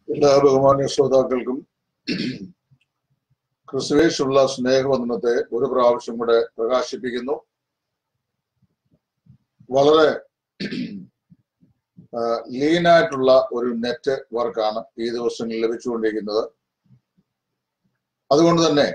എല്ലാ ബഹുമാന്യ ശ്രോതാക്കൾക്കും ക്രിസ്തുവേശുള്ള സ്നേഹവന്ദനത്തെ ഒരു പ്രാവശ്യം കൂടെ പ്രകാശിപ്പിക്കുന്നു വളരെ ലീനായിട്ടുള്ള ഒരു നെറ്റ് വർക്കാണ് ഈ ദിവസങ്ങളിൽ ലഭിച്ചുകൊണ്ടിരിക്കുന്നത് അതുകൊണ്ട് തന്നെ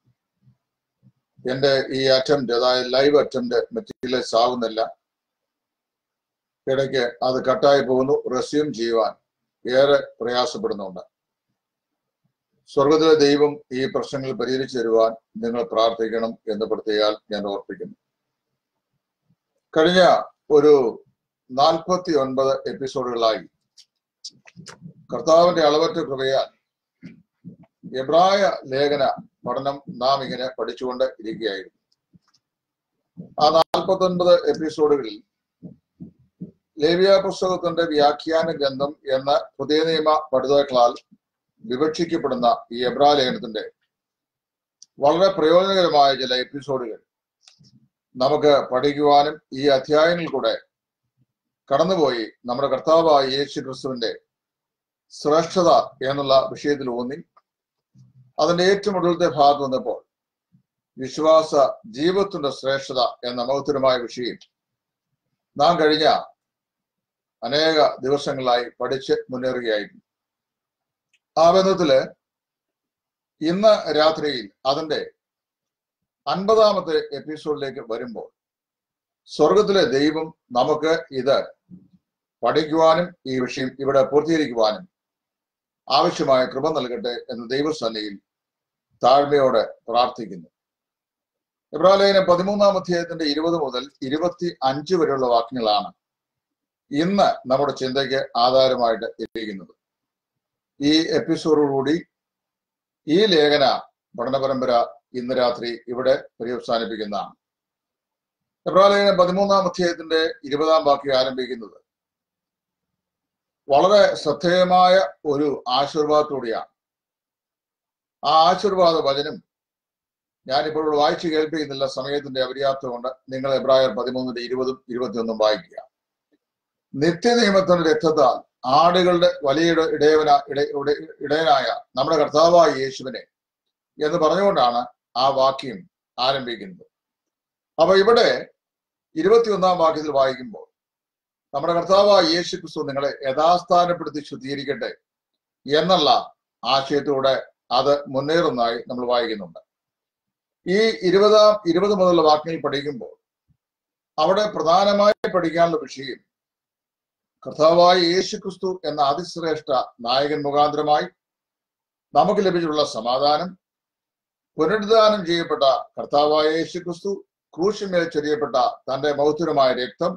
എൻ്റെ ഈ അറ്റംപ്റ്റ് അതായത് ലൈവ് അറ്റംപ്റ്റ് മെറ്റീരിയലൈസ് ആവുന്നില്ല ഇടയ്ക്ക് അത് കട്ടായി പോകുന്നു റെസ്യൂം ചെയ്യുവാൻ ഏറെ പ്രയാസപ്പെടുന്നുണ്ട് സ്വർഗത്തിലെ ദൈവം ഈ പ്രശ്നങ്ങൾ പരിഹരിച്ചു തരുവാൻ നിങ്ങൾ പ്രാർത്ഥിക്കണം എന്ന് പ്രത്യേകാൽ ഞാൻ ഓർപ്പിക്കുന്നു കഴിഞ്ഞ ഒരു നാൽപ്പത്തി ഒൻപത് എപ്പിസോഡുകളായി കർത്താവിന്റെ അളവറ്റ കൃപയാൽ എബ്രായ ലേഖന പഠനം നാം ഇങ്ങനെ പഠിച്ചുകൊണ്ട് ഇരിക്കുകയായിരുന്നു ആ നാൽപ്പത്തി ഒൻപത് എപ്പിസോഡുകളിൽ ലേവിയ പുസ്തകത്തിന്റെ വ്യാഖ്യാന ഗ്രന്ഥം എന്ന പുതിയ നിയമ പഠിതാക്കളാൽ വിവക്ഷിക്കപ്പെടുന്ന ഈ എബ്രാ ലേഖനത്തിന്റെ വളരെ പ്രയോജനകരമായ ചില എപ്പിസോഡുകൾ നമുക്ക് പഠിക്കുവാനും ഈ അധ്യായങ്ങളിൽ കൂടെ കടന്നുപോയി നമ്മുടെ കർത്താവായ യേശു ക്രിസ്തുവിന്റെ ശ്രേഷ്ഠത എന്നുള്ള വിഷയത്തിൽ ഊന്നി അതിന്റെ ഏറ്റവും ഒടുവിലത്തെ ഭാഗത്ത് വന്നപ്പോൾ വിശ്വാസ ജീവിതത്തിന്റെ ശ്രേഷ്ഠത എന്ന മഹത്തരമായ വിഷയം നാം കഴിഞ്ഞ അനേക ദിവസങ്ങളായി പഠിച്ച് മുന്നേറുകയായിരുന്നു ആ ബന്ധത്തില് ഇന്ന് രാത്രിയിൽ അതിന്റെ അൻപതാമത്തെ എപ്പിസോഡിലേക്ക് വരുമ്പോൾ സ്വർഗത്തിലെ ദൈവം നമുക്ക് ഇത് പഠിക്കുവാനും ഈ വിഷയം ഇവിടെ പൂർത്തീകരിക്കുവാനും ആവശ്യമായ കൃപ നൽകട്ടെ എന്ന് ദൈവസന്നയിൽ താഴ്മയോടെ പ്രാർത്ഥിക്കുന്നു ഇബ്രാലേഖനം പതിമൂന്നാം അധ്യായത്തിന്റെ ഇരുപത് മുതൽ ഇരുപത്തി അഞ്ച് വരെയുള്ള വാക്യങ്ങളാണ് ഇന്ന് നമ്മുടെ ചിന്തയ്ക്ക് ആധാരമായിട്ട് ഇരിക്കുന്നത് ഈ എപ്പിസോഡോടുകൂടി ഈ ലേഖന പഠന പരമ്പര ഇന്ന് രാത്രി ഇവിടെ പര്യവസാനിപ്പിക്കുന്നതാണ് എബ്രാലേഖനം പതിമൂന്നാം അധ്യായത്തിന്റെ ഇരുപതാം വാക്യം ആരംഭിക്കുന്നത് വളരെ ശ്രദ്ധേയമായ ഒരു ആശീർവാദത്തോടെയാണ് ആ ആശീർവാദ വചനം ഞാനിപ്പോൾ ഇവിടെ വായിച്ചു കേൾപ്പിക്കുന്നില്ല സമയത്തിന്റെ അപര്യാപ്തം കൊണ്ട് നിങ്ങൾ എബ്രായർ പതിമൂന്നിന്റെ ഇരുപതും ഇരുപത്തിയൊന്നും വായിക്കുക നിത്യനിയമത്തിന്റെ രക്തത്താൽ ആടുകളുടെ വലിയ ഇടയവന ഇടയനായ നമ്മുടെ കർത്താവായ യേശുവിനെ എന്ന് പറഞ്ഞുകൊണ്ടാണ് ആ വാക്യം ആരംഭിക്കുന്നത് അപ്പൊ ഇവിടെ ഇരുപത്തിയൊന്നാം വാക്യത്തിൽ വായിക്കുമ്പോൾ നമ്മുടെ കർത്താവായ യേശു ക്രിസ്തു നിങ്ങളെ യഥാസ്ഥാനപ്പെടുത്തി ശുദ്ധീകരിക്കട്ടെ എന്നുള്ള ആശയത്തിലൂടെ അത് മുന്നേറുന്നതായി നമ്മൾ വായിക്കുന്നുണ്ട് ഈ ഇരുപതാം ഇരുപത് മുതലുള്ള വാക്യങ്ങൾ പഠിക്കുമ്പോൾ അവിടെ പ്രധാനമായി പഠിക്കാനുള്ള വിഷയം കർത്താവായ യേശു ക്രിസ്തു എന്ന അതിശ്രേഷ്ഠ നായകൻ മുഖാന്തരമായി നമുക്ക് ലഭിച്ചിട്ടുള്ള സമാധാനം പുനരുദ്ധാനം ചെയ്യപ്പെട്ട കർത്താവായ യേശു ക്രിസ്തു ക്രൂശിന്മേൽ ചൊരിയപ്പെട്ട തന്റെ മൗത്തുരമായ രക്തം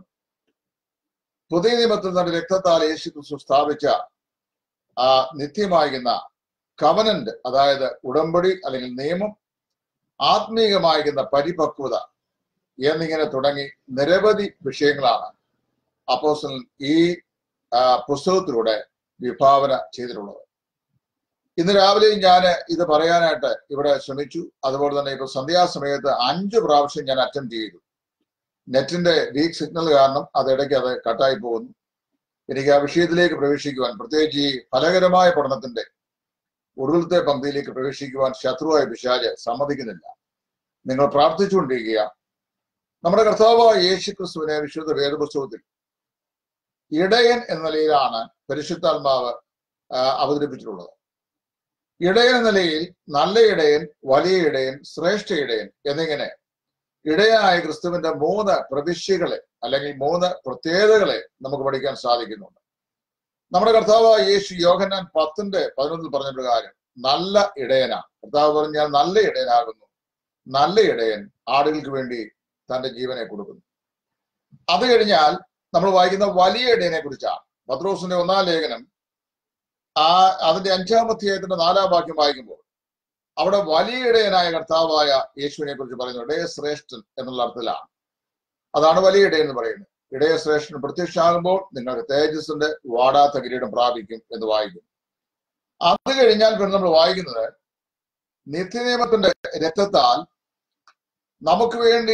പുതിയ നിയമത്തിൽ തന്റെ രക്തത്താൽ യേശു ക്രിസ്തു സ്ഥാപിച്ച ആ നിത്യമായിരുന്ന കവനന്റ് അതായത് ഉടമ്പടി അല്ലെങ്കിൽ നിയമം ആത്മീകമായിരുന്ന പരിപക്വത എന്നിങ്ങനെ തുടങ്ങി നിരവധി വിഷയങ്ങളാണ് അപ്പോസ്റ്റൽ ഈ പുസ്തകത്തിലൂടെ വിഭാവന ചെയ്തിട്ടുള്ളത് ഇന്ന് രാവിലെയും ഞാൻ ഇത് പറയാനായിട്ട് ഇവിടെ ശ്രമിച്ചു അതുപോലെ തന്നെ ഇപ്പൊ സന്ധ്യാസമയത്ത് അഞ്ച് പ്രാവശ്യം ഞാൻ അറ്റംപ്റ്റ് ചെയ്തു നെറ്റിന്റെ വീക്ക് സിഗ്നൽ കാരണം അത് ഇടയ്ക്ക് അത് കട്ടായി പോകുന്നു എനിക്ക് ആ വിഷയത്തിലേക്ക് പ്രവേശിക്കുവാൻ പ്രത്യേകിച്ച് ഈ ഫലകരമായ പഠനത്തിന്റെ ഒടുവിലത്തെ പങ്ക്തിയിലേക്ക് പ്രവേശിക്കുവാൻ ശത്രുവായ പിശാജ് സമ്മതിക്കുന്നില്ല നിങ്ങൾ പ്രാർത്ഥിച്ചുകൊണ്ടിരിക്കുക നമ്മുടെ കർത്താവായ യേശു ക്രിസ്തുവിനെ വിശുദ്ധ വേദപുസ്തകത്തിൽ ഇടയൻ എന്ന നിലയിലാണ് പരിശുദ്ധാത്മാവ് അവതരിപ്പിച്ചിട്ടുള്ളത് ഇടയൻ എന്ന നിലയിൽ നല്ല ഇടയൻ വലിയ ഇടയൻ ശ്രേഷ്ഠ ഇടയൻ എന്നിങ്ങനെ ഇടയനായ ക്രിസ്തുവിന്റെ മൂന്ന് പ്രവിശ്യകളെ അല്ലെങ്കിൽ മൂന്ന് പ്രത്യേകതകളെ നമുക്ക് പഠിക്കാൻ സാധിക്കുന്നുണ്ട് നമ്മുടെ കർത്താവ് യേശു യോഹന്നാൻ പത്തിന്റെ പതിനൊന്നിൽ പറഞ്ഞ പ്രകാരം നല്ല ഇടയനാണ് കർത്താവ് പറഞ്ഞാൽ നല്ല ഇടയനാകുന്നു നല്ല ഇടയൻ ആടുകൾക്ക് വേണ്ടി തന്റെ ജീവനെ കൊടുക്കുന്നു അത് കഴിഞ്ഞാൽ നമ്മൾ വായിക്കുന്ന വലിയ ഇടയനെ കുറിച്ചാണ് പത്രോസിന്റെ ഒന്നാം ലേഖനം ആ അതിന്റെ അഞ്ചാം അധ്യായത്തിന്റെ നാലാം വാക്യം വായിക്കുമ്പോൾ അവിടെ വലിയ ഇടയനായ കർത്താവായ യേശുവിനെ കുറിച്ച് പറയുന്നു ഇടയ ശ്രേഷ്ഠൻ എന്നുള്ള അർത്ഥത്തിലാണ് അതാണ് വലിയ ഇടയൻ എന്ന് പറയുന്നത് ഇടയ ശ്രേഷ്ഠൻ പ്രത്യക്ഷമാകുമ്പോൾ നിങ്ങൾക്ക് തേജസ്സിന്റെ വാടാത്ത കിരീടം പ്രാപിക്കും എന്ന് വായിക്കും അത് കഴിഞ്ഞാൽ പിന്നെ നമ്മൾ വായിക്കുന്നത് നിത്യനിയമത്തിന്റെ രക്തത്താൽ നമുക്ക് വേണ്ടി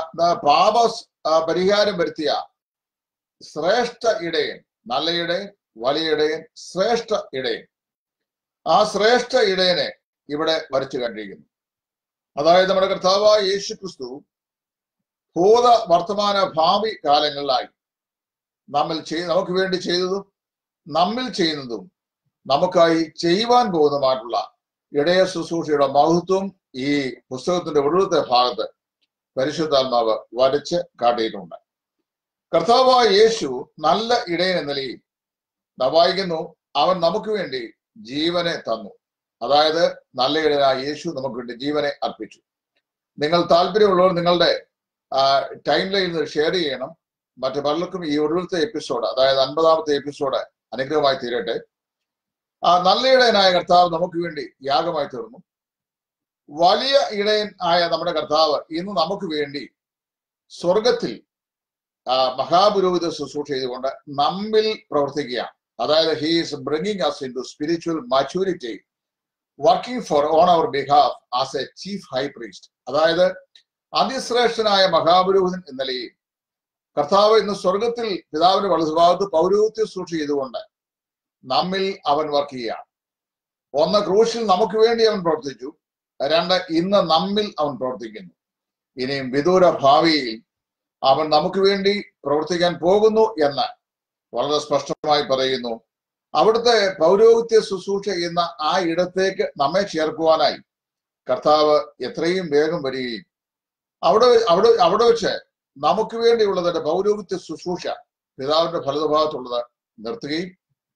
പാപ പരിഹാരം വരുത്തിയ ശ്രേഷ്ഠ ഇടയൻ നല്ല ഇടയൻ വലിയ ഇടയൻ ശ്രേഷ്ഠ ഇടയൻ ആ ശ്രേഷ്ഠ ഇടയനെ ഇവിടെ വരച്ചു കണ്ടിരിക്കുന്നു അതായത് നമ്മുടെ കർത്താവായ യേശു ക്രിസ്തു ഭൂത വർത്തമാന ഭാവി കാലങ്ങളിലായി നമ്മിൽ ചെയ് നമുക്ക് വേണ്ടി ചെയ്തതും നമ്മിൽ ചെയ്യുന്നതും നമുക്കായി ചെയ്യുവാൻ പോകുന്നതുമായിട്ടുള്ള ഇടയ ശുശ്രൂഷയുടെ മഹത്വം ഈ പുസ്തകത്തിന്റെ ഒടുവിലത്തെ ഭാഗത്ത് പരിശുദ്ധാത്മാവ് വരച്ച് കാട്ടിയിട്ടുണ്ട് കർത്താവായ യേശു നല്ല ഇടയൻ എന്ന നിലയിൽ നാം വായിക്കുന്നു അവൻ നമുക്ക് വേണ്ടി ജീവനെ തന്നു അതായത് നല്ല ഇടയനായ യേശു നമുക്ക് വേണ്ടി ജീവനെ അർപ്പിച്ചു നിങ്ങൾ താല്പര്യമുള്ളവർ നിങ്ങളുടെ ടൈം ലൈനിൽ ഷെയർ ചെയ്യണം മറ്റു പലർക്കും ഈ ഒടുവിലത്തെ എപ്പിസോഡ് അതായത് അൻപതാമത്തെ എപ്പിസോഡ് അനുഗ്രഹമായി തീരട്ടെ ആ നല്ല ഇടയനായ കർത്താവ് നമുക്ക് വേണ്ടി യാഗമായി തീർന്നു വലിയ ഇടയൻ ആയ നമ്മുടെ കർത്താവ് ഇന്ന് നമുക്ക് വേണ്ടി സ്വർഗത്തിൽ ആ, മഹാപുരോഹിത ശുശ്രൂഷ ചെയ്തുകൊണ്ട് നമ്മിൽ പ്രവർത്തിക്കുകയാണ് അതായത് he is bringing us into spiritual maturity working for on our behalf as a chief high priest അതായത് അതിശ്രേഷ്ഠനായ മഹാപുരോഹിതൻ എന്ന നിലയിൽ കർത്താവ് ഇന്ന് സ്വർഗത്തിൽ പിതാവിന്റെ വലതുഭാഗത്ത് പൗരോഹിത്യ ശുശ്രൂഷ ചെയ്തുകൊണ്ട് നമ്മിൽ അവൻ വർക്ക് ചെയ്യുകയാണ് ഒന്ന് ക്രൂശിൽ നമുക്ക് വേണ്ടി അവൻ പ്രവർത്തിച്ചു രണ്ട് ഇന്ന് നമ്മിൽ അവൻ പ്രവർത്തിക്കുന്നു ഇനിയും വിദൂര ഭാവിയിൽ അവൻ നമുക്ക് വേണ്ടി പ്രവർത്തിക്കാൻ പോകുന്നു എന്ന് വളരെ സ്പഷ്ടമായി പറയുന്നു അവിടുത്തെ പൗരോഹിത്യ ശുശ്രൂഷ എന്ന ആ ഇടത്തേക്ക് നമ്മെ ചേർക്കുവാനായി കർത്താവ് എത്രയും വേഗം വരികയും അവിടെ അവിടെ അവിടെ വെച്ച് നമുക്ക് വേണ്ടിയുള്ളതിന്റെ പൗരോഹിത്യ ശുശ്രൂഷ പിതാവിന്റെ ഫലഭാഗത്തുള്ളത് നിർത്തുകയും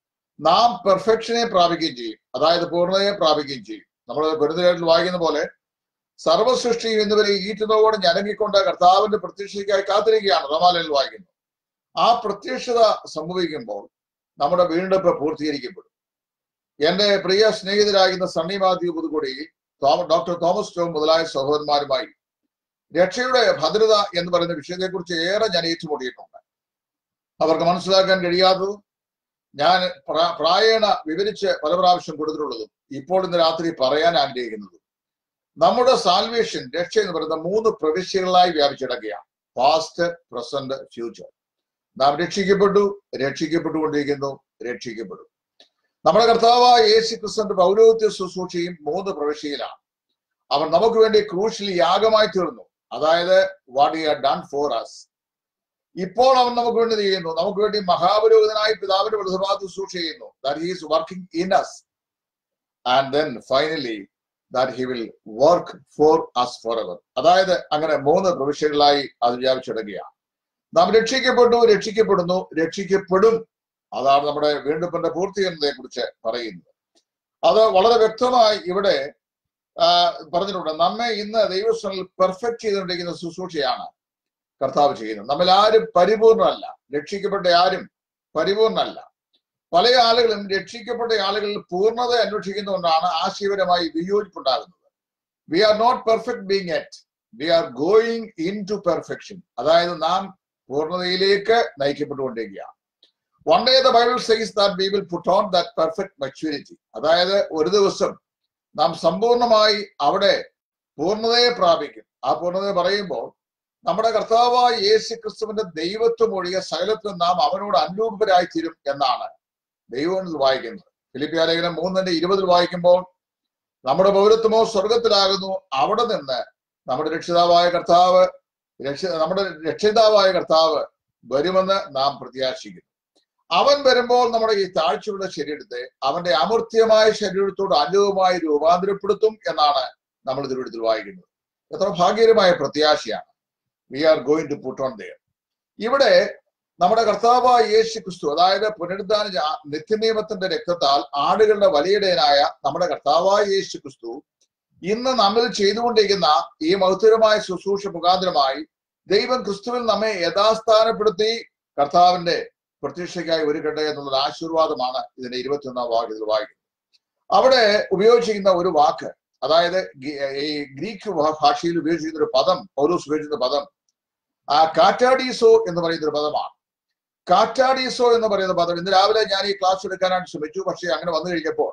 നാം പെർഫെക്ഷനെ പ്രാപിക്കുകയും ചെയ്യും അതായത് പൂർണ്ണതയെ പ്രാപിക്കുകയും ചെയ്യും നമ്മൾ ഗുരുതരായിട്ട് വായിക്കുന്ന പോലെ സർവസൃഷ്ടിയും എന്നിവരെ ഈറ്റുന്നതോടെ ഞരങ്ങിക്കൊണ്ട് കർത്താവിന്റെ പ്രത്യക്ഷയ്ക്കായി കാത്തിരിക്കുകയാണ് റമാലയിൽ വായിക്കുന്നു ആ പ്രത്യക്ഷത സംഭവിക്കുമ്പോൾ നമ്മുടെ വീണ്ടെടുപ്പ് പൂർത്തീകരിക്കപ്പെടും എന്റെ പ്രിയ സ്നേഹിതരാകുന്ന സണ്ണി മാത്യു പുതുക്കുടി തോമ- ഡോക്ടർ തോമസ് ടോം മുതലായ സഹോദരന്മാരുമായി രക്ഷയുടെ ഭദ്രത എന്ന് പറയുന്ന വിഷയത്തെക്കുറിച്ച് ഏറെ ഞാൻ ഏറ്റുമുട്ടിയിട്ടുണ്ട് അവർക്ക് മനസ്സിലാക്കാൻ കഴിയാത്തതും ഞാൻ പ്രാ- പ്രായേണ വിവരിച്ച് പല പ്രാവശ്യം കൊടുത്തിട്ടുള്ളതും ഇപ്പോൾ ഇന്ന് രാത്രി പറയാൻ ആഗ്രഹിക്കുന്നതും നമ്മുടെ സാൽവേഷൻ രക്ഷ എന്ന് പറയുന്ന മൂന്ന് പ്രവിശ്യകളായി വ്യാപിച്ചിടക്കുകയാണ് പാസ്റ്റ് പ്രസന്റ് ഫ്യൂച്ചർ നാം രക്ഷിക്കപ്പെട്ടു രക്ഷിക്കപ്പെട്ടുകൊണ്ടിരിക്കുന്നു രക്ഷിക്കപ്പെടും നമ്മുടെ കർത്താവായ യേശു ക്രിസ്തുന്റെ പൗരോഹിത്യ ശുശ്രൂഷയും മൂന്ന് പ്രവിശ്യയിലാണ് അവൻ നമുക്ക് വേണ്ടി ക്രൂശിൽ യാഗമായി തീർന്നു അതായത് what you done for us ഇപ്പോൾ അവൻ നമുക്ക് വേണ്ടി ചെയ്യുന്നു നമുക്ക് വേണ്ടി മഹാപുരോഹിതനായി പിതാവിന്റെ വലതുഭാഗത്ത് ശുശ്രൂഷ ചെയ്യുന്നു that he's working in us and then finally that he will work for us forever അതായത് അങ്ങനെ മൂന്ന് പ്രവിശ്യകളായി അത് വ്യാപിച്ചിടുകയാണ് നാം രക്ഷിക്കപ്പെട്ടു രക്ഷിക്കപ്പെടുന്നു രക്ഷിക്കപ്പെടും അതാണ് നമ്മുടെ വീണ്ടെടുപ്പിന്റെ പൂർത്തീകരണത്തെ കുറിച്ച് പറയുന്നത് അത് വളരെ വ്യക്തമായി ഇവിടെ ആ, പറഞ്ഞിട്ടുണ്ട് നമ്മെ ഇന്ന് ദൈവസ്ഥനിൽ പെർഫെക്റ്റ് ചെയ്തുകൊണ്ടിരിക്കുന്ന ശുശ്രൂഷയാണ് കർത്താവ് ചെയ്യുന്നത് നമ്മൾ ആരും പരിപൂർണമല്ല രക്ഷിക്കപ്പെട്ട ആരും പരിപൂർണമല്ല പല ആളുകളും രക്ഷിക്കപ്പെട്ട ആളുകളിൽ പൂർണ്ണത അന്വേഷിക്കുന്നതുകൊണ്ടാണ് ആശയപരമായി വിയോജിപ്പുണ്ടാകുന്നത് we are not perfect being yet we are going into perfection അതായത് നാം പൂർണ്ണതയിലേക്ക് നയിക്കപ്പെട്ടുകൊണ്ടിരിക്കുകയാണ് one day the Bible says that we will put on that perfect maturity അതായത് ഒരു ദിവസം നാം സമ്പൂർണമായി അവിടെ പൂർണ്ണതയെ പ്രാപിക്കും ആ പൂർണ്ണതയെ പറയുമ്പോൾ നമ്മുടെ കർത്താവായ യേശു ക്രിസ്തുവിന്റെ ദൈവത്വം ഒഴികെ സകലത്തിലും നാം അവനോട് അനുരൂപരായി തീരും എന്നാണ് ദൈവം വായിക്കുന്നത് ഫിലിപ്പിയ ലേഖനം മൂന്നിന്റെ ഇരുപതിൽ വായിക്കുമ്പോൾ നമ്മുടെ പൗരത്വമോ സ്വർഗത്തിലാകുന്നു അവിടെ നിന്ന് നമ്മുടെ രക്ഷിതാവായ കർത്താവ് രക്ഷ നമ്മുടെ രക്ഷിതാവായ കർത്താവ് വരുമെന്ന് നാം പ്രത്യാശിക്കുന്നു അവൻ വരുമ്പോൾ നമ്മുടെ ഈ താഴ്ചയുള്ള ശരീരത്തെ അവന്റെ അമർത്യമായ ശരീരത്തോട് അനുഭവമായി രൂപാന്തരപ്പെടുത്തും എന്നാണ് നമ്മൾ തിരുവഴുത്തിൽ വായിക്കുന്നത് എത്ര ഭാഗ്യകരമായ പ്രത്യാശയാണ് we are going to put on their ഇവിടെ നമ്മുടെ കർത്താവായ യേശു ക്രിസ്തു അതായത് പുനരുദ്ധാന ജാ- നിത്യനിയമത്തിന്റെ രക്തത്താൽ ആടുകളുടെ വലിയടയനായ നമ്മുടെ കർത്താവായ യേശു ക്രിസ്തു ഇന്ന് നമ്മൾ ചെയ്തുകൊണ്ടിരിക്കുന്ന ഈ മഹത്തരമായ ശുശ്രൂഷ മുഖാന്തരമായി ദൈവം ക്രിസ്തുവിൽ നമ്മെ യഥാസ്ഥാനപ്പെടുത്തി കർത്താവിന്റെ പ്രത്യക്ഷയ്ക്കായി ഒരുക്കട്ടെ എന്നുള്ള ആശീർവാദമാണ് ഇതിന്റെ ഇരുപത്തിയൊന്നാം വാക്യത്തിൽ വായിക്കുന്നത് അവിടെ ഉപയോഗിച്ചിരിക്കുന്ന ഒരു വാക്ക് അതായത് ഗി- ഈ ഗ്രീക്ക് ഭാ- ഭാഷയിൽ ഉപയോഗിച്ചിരുന്ന ഒരു പദം പൗലോസ് ഉപയോഗിച്ചിരുന്ന പദം ആ കാറ്റാഡീസോ എന്ന് പറയുന്ന ഒരു പദമാണ് കാറ്റാഡീസോ എന്ന് പറയുന്ന പദം ഇന്ന് രാവിലെ ഞാൻ ഈ ക്ലാസ് എടുക്കാനായിട്ട് ശ്രമിച്ചു പക്ഷേ അങ്ങനെ വന്നു കഴിഞ്ഞപ്പോൾ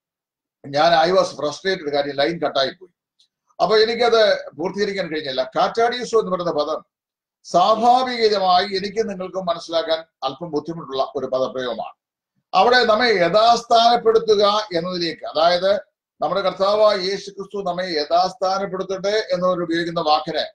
ഞാൻ ഐ വാസ് ഫ്രസ്ട്രേറ്റഡ് കാര്യം ലൈൻ കട്ടായി പോയി അപ്പൊ എനിക്കത് പൂർത്തീകരിക്കാൻ കഴിഞ്ഞില്ല കാറ്റാഡീസോ എന്ന് പറയുന്ന പദം സ്വാഭാവികമായി എനിക്ക് നിങ്ങൾക്കും മനസ്സിലാക്കാൻ അല്പം ബുദ്ധിമുട്ടുള്ള ഒരു പദപ്രയോഗമാണ് അവിടെ നമ്മെ യഥാസ്ഥാനപ്പെടുത്തുക എന്നതിലേക്ക് അതായത് നമ്മുടെ കർത്താവായ യേശു ക്രിസ്തു നമ്മെ യഥാസ്ഥാനപ്പെടുത്തട്ടെ എന്നവർ ഉപയോഗിക്കുന്ന വാക്കിന്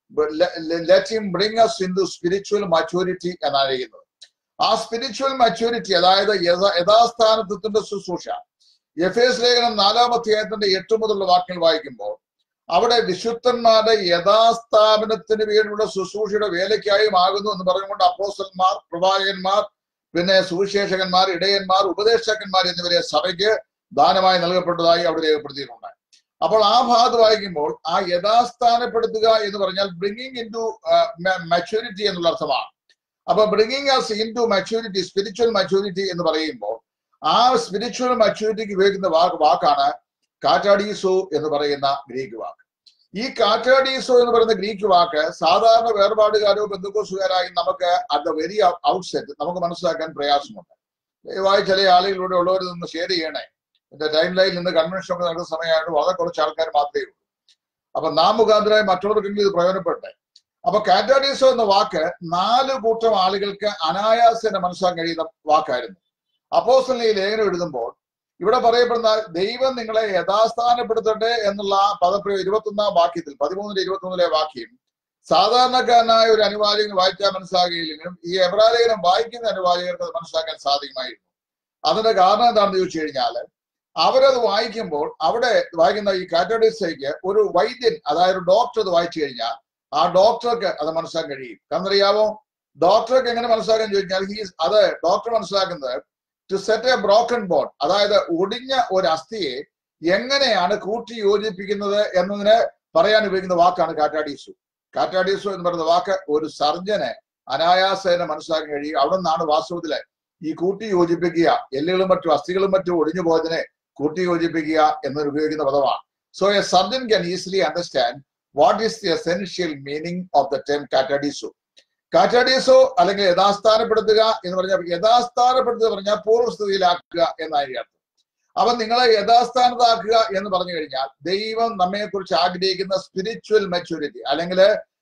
let him bring us into spiritual maturity എന്നാണ് ചെയ്യുന്നത് ആ സ്പിരിച്വൽ മച്യൂരിറ്റി അതായത് യഥാ- യഥാസ്ഥാനത്വത്തിന്റെ ശുശ്രൂഷ എഫ് എസ് ലേഖനം നാലാം അധ്യായത്തിന്റെ എട്ട് മുതലുള്ള വാക്യങ്ങൾ വായിക്കുമ്പോൾ അവിടെ വിശുദ്ധന്മാരുടെ യഥാസ്ഥാപനത്തിന് വേണ്ടിയുള്ള ശുശ്രൂഷയുടെ വേലയ്ക്കായും ആകുന്നു എന്ന് പറഞ്ഞുകൊണ്ട് അപ്പോസ്റ്റന്മാർ പ്രവാചകന്മാർ പിന്നെ സുവിശേഷകന്മാർ ഇടയന്മാർ ഉപദേശകന്മാർ എന്നിവരെ സഭയ്ക്ക് ദാനമായി നൽകപ്പെട്ടതായി അവിടെ രേഖപ്പെടുത്തിയിട്ടുണ്ട് അപ്പോൾ ആ ഭാഗത്ത് വായിക്കുമ്പോൾ ആ യഥാസ്ഥാനപ്പെടുത്തുക എന്ന് പറഞ്ഞാൽ ബ്രിങ്ങിങ് ഇൻ ടു മെച്യൂരിറ്റി എന്നുള്ള അർത്ഥമാണ് അപ്പൊ bringing us into maturity spiritual maturity എന്ന് പറയുമ്പോൾ ആ സ്പിരിച്വൽ മെച്യൂരിറ്റിക്ക് ഉപയോഗിക്കുന്ന വാക്ക് വാക്കാണ് കാറ്റാഡീസോ എന്ന് പറയുന്ന ഗ്രീക്ക് വാക്ക് ഈ കാറ്റാഡീസോ എന്ന് പറയുന്ന ഗ്രീക്ക് വാക്ക് സാധാരണ വേർപാടുകാരോ ബന്ധുക്കോസുകാരായി നമുക്ക് അറ്റ് ദ വെരി ഔട്ട്സെറ്റ് നമുക്ക് മനസ്സിലാക്കാൻ പ്രയാസമുണ്ട് ദയവായി ചില ആളുകളിലൂടെ ഉള്ളവർ നിന്ന് ഷെയർ ചെയ്യണേ എന്റെ ടൈം ലൈനിൽ നിന്ന് കൺവെൻഷൻ ഒക്കെ നടക്കുന്ന സമയമായിട്ട് വളരെ കുറച്ച് ആൾക്കാർ മാത്രമേ ഉള്ളൂ അപ്പൊ നാം മുഖാന്തരമായി മറ്റുള്ളവർക്കെങ്കിലും ഇത് പ്രയോജനപ്പെട്ടെ അപ്പൊ കാറ്റാഡീസോ എന്ന വാക്ക് നാല് കൂട്ടം ആളുകൾക്ക് അനായാസേന മനസ്സിലാക്കാൻ കഴിയുന്ന വാക്കായിരുന്നു അപ്പോസ്റ്റലിനെ ഈ ലേഖനം എഴുതുമ്പോൾ ഇവിടെ പറയപ്പെടുന്ന ദൈവം നിങ്ങളെ യഥാസ്ഥാനപ്പെടുത്തട്ടെ എന്നുള്ള പദപ്രയോഗം ഇരുപത്തൊന്നാം വാക്യത്തിൽ പതിമൂന്നിന്റെ ഇരുപത്തൊന്നിലെ വാക്യം സാധാരണക്കാരനായ ഒരു അനുവാചകൻ വായിച്ചാൽ മനസ്സിലാകുകയില്ലെങ്കിലും ഈ എബ്രാലേഖനം വായിക്കുന്ന അനുവാചകർക്ക് അത് മനസ്സിലാക്കാൻ സാധിക്കുമായിരുന്നു അതിന്റെ കാരണം എന്താണെന്ന് ചോദിച്ചു കഴിഞ്ഞാൽ അവരത് വായിക്കുമ്പോൾ അവിടെ വായിക്കുന്ന ഈ കാറ്റഗറീസിലേക്ക് ഒരു വൈദ്യൻ അതായത് ഒരു ഡോക്ടർ അത് വായിച്ചു കഴിഞ്ഞാൽ ആ ഡോക്ടർക്ക് അത് മനസ്സിലാക്കാൻ കഴിയും കാരണം അറിയാമോ ഡോക്ടർക്ക് എങ്ങനെ മനസ്സിലാക്കാൻ ചോദിച്ചാൽ ഹീസ് അത് ഡോക്ടർ മനസ്സിലാക്കുന്നത് to set a broken bone അതായത് ഒടിഞ്ഞ ഒരു അസ്ഥിയെ എങ്ങനെയാണ് കൂട്ടി യോജിപ്പിക്കുന്നത് എന്നതിന് പറയാൻ ഉപയോഗിക്കുന്ന വാക്കാണ് കാറ്റാഡീസു കാറ്റാഡീസു എന്ന് പറയുന്ന വാക്ക് ഒരു സർജന് അനായാസേന മനസ്സിലാക്കാൻ കഴിയും അവിടെ നിന്നാണ് വാസ്തവത്തില് ഈ കൂട്ടി യോജിപ്പിക്കുക എല്ലുകളും മറ്റും അസ്ഥികളും മറ്റും ഒടിഞ്ഞു പോയതിനെ കൂട്ടി യോജിപ്പിക്കുക എന്നതിന് ഉപയോഗിക്കുന്ന പദമാണ് so a surgeon can easily understand what is the essential meaning of the term katartizo katartizo അല്ലെങ്കിൽ യഥാസ്ഥാനപ്പെടുത്തുക എന്ന് പറഞ്ഞാൽ യഥാസ്ഥാനപ്പെടുത്തുക പറഞ്ഞാൽ പൂർവ്വസ്ഥിതിയിലാക്കുക എന്നായിരിക്കും അർത്ഥം അപ്പൊ നിങ്ങളെ യഥാസ്ഥാനത്താക്കുക എന്ന് പറഞ്ഞു കഴിഞ്ഞാൽ ദൈവം നമ്മെ കുറിച്ച് ആഗ്രഹിക്കുന്ന സ്പിരിച്വൽ മെച്യൂരിറ്റി അല്ലെങ്കിൽ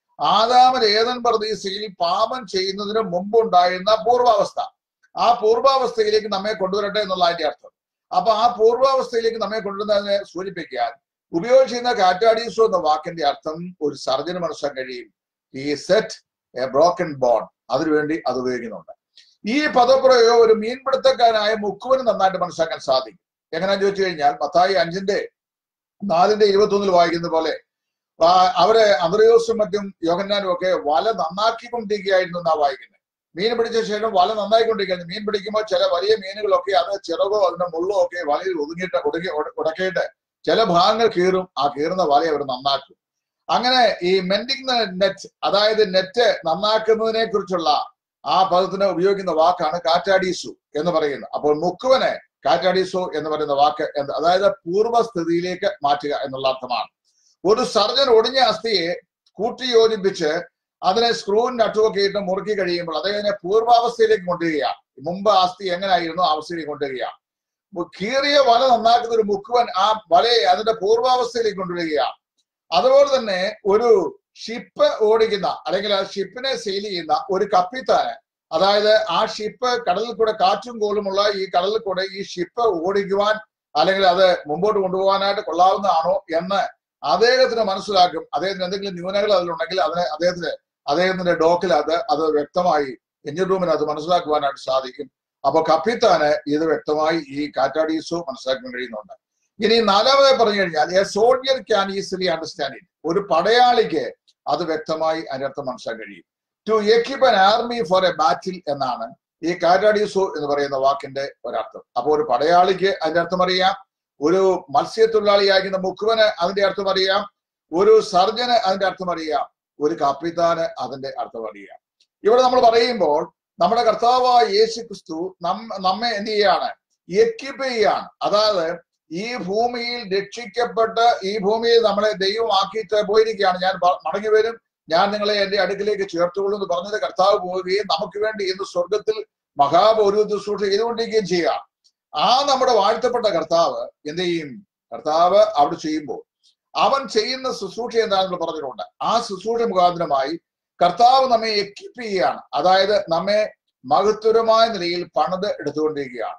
ആദാമൻ ഏതൻ പ്രതീസയിൽ പാപം ചെയ്യുന്നതിന് മുമ്പ് ഉണ്ടായിരുന്ന പൂർവാവസ്ഥ ആ പൂർവാവസ്ഥയിലേക്ക് നമ്മെ കൊണ്ടുവരട്ടെ എന്നുള്ള അതിന്റെ അർത്ഥം അപ്പൊ ആ പൂർവാവസ്ഥയിലേക്ക് നമ്മെ കൊണ്ടുവരുന്നതിനെ സൂചിപ്പിക്കാൻ ഉപയോഗിച്ചിരുന്ന കാറ്റാഡീസോ എന്ന വാക്കിന്റെ അർത്ഥം ഒരു സർജന് മനസ്സിലാക്കാൻ കഴിയും ഈ സെറ്റ് എ ബ്രോക്കൺ ബോൺ അതിനുവേണ്ടി അത് ഉപയോഗിക്കുന്നുണ്ട് ഈ പദപ്രയോഗം ഒരു മീൻപിടുത്തക്കാരനായ മുക്കുവന് നന്നായിട്ട് മനസ്സിലാക്കാൻ സാധിക്കും എങ്ങനെയാന്ന് ചോദിച്ചു കഴിഞ്ഞാൽ മത്തായി അഞ്ചിന്റെ നാലിന്റെ ഇരുപത്തി ഒന്നിൽ വായിക്കുന്ന പോലെ ആ, അവര് അന്ത്രയോസും മറ്റും യോഹന്നാനും ഒക്കെ വല നന്നാക്കിക്കൊണ്ടിരിക്കുകയായിരുന്നു എന്നാ വായിക്കുന്നത് മീൻ പിടിച്ച ശേഷം വല നന്നായിക്കൊണ്ടിരിക്കുകയായിരുന്നു മീൻ പിടിക്കുമ്പോൾ ചില വലിയ മീനുകളൊക്കെ അത് ചിറകോ അതിന്റെ മുള്ളോ ഒക്കെ വലയിൽ ഒതുങ്ങിയിട്ട് ഒടുക്കി ഉട- ഉടക്കിയിട്ട് ചില ഭാഗങ്ങൾ കീറും ആ കീറുന്ന വല അവർ നന്നാക്കും അങ്ങനെ ഈ മെൻഡിങ് നെറ്റ് അതായത് നെറ്റ് നന്നാക്കുന്നതിനെ കുറിച്ചുള്ള ആ പദത്തിന് ഉപയോഗിക്കുന്ന വാക്കാണ് കാറ്റാഡീസു എന്ന് പറയുന്നത് അപ്പോൾ മുക്കുവനെ കാറ്റാഡീസോ എന്ന് പറയുന്ന വാക്ക് എന്ത് അതായത് പൂർവ്വസ്ഥിതിയിലേക്ക് മാറ്റുക എന്നുള്ള അർത്ഥമാണ് ഒരു സർജൻ ഒടിഞ്ഞ അസ്ഥിയെ കൂട്ടി യോജിപ്പിച്ച് അതിനെ സ്ക്രൂവും നട്ടുമൊക്കെ ഇട്ട് മുറുക്കി കഴിയുമ്പോൾ അദ്ദേഹത്തിനെ പൂർവാവസ്ഥയിലേക്ക് കൊണ്ടുവരികയാണ് മുമ്പ് ആ അസ്ഥി എങ്ങനെയായിരുന്നു ആ അവസ്ഥയിലേക്ക് കൊണ്ടുവരികയാണ് മു- കീറിയ വല നന്നാക്കുന്ന ഒരു മുക്കുവൻ ആ വലയെ അതിന്റെ പൂർവാവസ്ഥയിലേക്ക് കൊണ്ടുവരികയാണ് അതുപോലെ തന്നെ ഒരു ഷിപ്പ് ഓടിക്കുന്ന അല്ലെങ്കിൽ ആ ഷിപ്പിനെ സെയിൽ ചെയ്യുന്ന ഒരു കപ്പിത്താന് അതായത് ആ ഷിപ്പ് കടലിൽ കൂടെ കാറ്റും കോളുമുള്ള ഈ കടലിൽ കൂടെ ഈ ഷിപ്പ് ഓടിക്കുവാൻ അല്ലെങ്കിൽ അത് മുമ്പോട്ട് കൊണ്ടുപോകാനായിട്ട് കൊള്ളാവുന്നതാണോ എന്ന് അദ്ദേഹത്തിന് മനസ്സിലാക്കും അദ്ദേഹത്തിന് എന്തെങ്കിലും ന്യൂനകൾ അതിലുണ്ടെങ്കിൽ അതിനെ അദ്ദേഹത്തിന് അദ്ദേഹത്തിന്റെ ഡോക്കിൽ അത് അത് വ്യക്തമായി എഞ്ചിൻ റൂമിന് അത് മനസ്സിലാക്കുവാനായിട്ട് സാധിക്കും അപ്പൊ കപ്പിത്താന് ഇത് വ്യക്തമായി ഈ കാറ്റാഡീസോ മനസ്സിലാക്കാൻ കഴിയുന്നുണ്ട് ഇനി നാലാമതായി പറഞ്ഞു കഴിഞ്ഞാൽ a soldier can easily understand it ഒരു പടയാളിക്ക് അത് വ്യക്തമായി അതിനർത്ഥം മനസ്സിലാക്കാൻ കഴിയും to equip an army for a battle എന്നാണ് ഈ കാറ്റാഡീസോ എന്ന് പറയുന്ന വാക്കിന്റെ ഒരർത്ഥം അപ്പൊ ഒരു പടയാളിക്ക് അതിന്റെ അർത്ഥം അറിയാം ഒരു മത്സ്യത്തൊഴിലാളിയാകുന്ന മുക്കുവന് അതിന്റെ അർത്ഥം അറിയാം ഒരു സർജന് അതിന്റെ അർത്ഥം അറിയാം ഒരു കപ്പിത്താന് അതിന്റെ അർത്ഥം അറിയാം ഇവിടെ നമ്മൾ പറയുമ്പോൾ നമ്മുടെ കർത്താവായ യേശു ക്രിസ്തു നം- നമ്മെ എന്ത് ചെയ്യാണ് എക്യുപ്പ് ചെയ്യാണ് അതായത് ഈ ഭൂമിയിൽ രക്ഷിക്കപ്പെട്ട് ഈ ഭൂമിയിൽ നമ്മളെ ദൈവമാക്കിയിട്ട് പോയിരിക്കുകയാണ് ഞാൻ പ- മടങ്ങി വരും ഞാൻ നിങ്ങളെ എന്റെ അടുക്കിലേക്ക് ചേർത്തുകൊള്ളൂ എന്ന് പറഞ്ഞത് കർത്താവ് പോവുകയും നമുക്ക് വേണ്ടി ഇന്ന് സ്വർഗത്തിൽ മഹാപൗരു ശുശ്രൂഷ ചെയ്തുകൊണ്ടിരിക്കുകയും ചെയ്യുക ആ നമ്മുടെ വാഴ്ത്തപ്പെട്ട കർത്താവ് എന്ത് ചെയ്യും കർത്താവ് അവിടെ ചെയ്യുമ്പോൾ അവൻ ചെയ്യുന്ന ശുശ്രൂഷ എന്താണെന്ന് പറഞ്ഞിട്ടുണ്ട് ആ ശുശ്രൂഷ മുഖാന്തരമായി കർത്താവ് നമ്മെ എക്യുപ്പ് ചെയ്യുകയാണ് അതായത് നമ്മെ മഹത്വരമായ നിലയിൽ പണിത് എടുത്തുകൊണ്ടിരിക്കുകയാണ്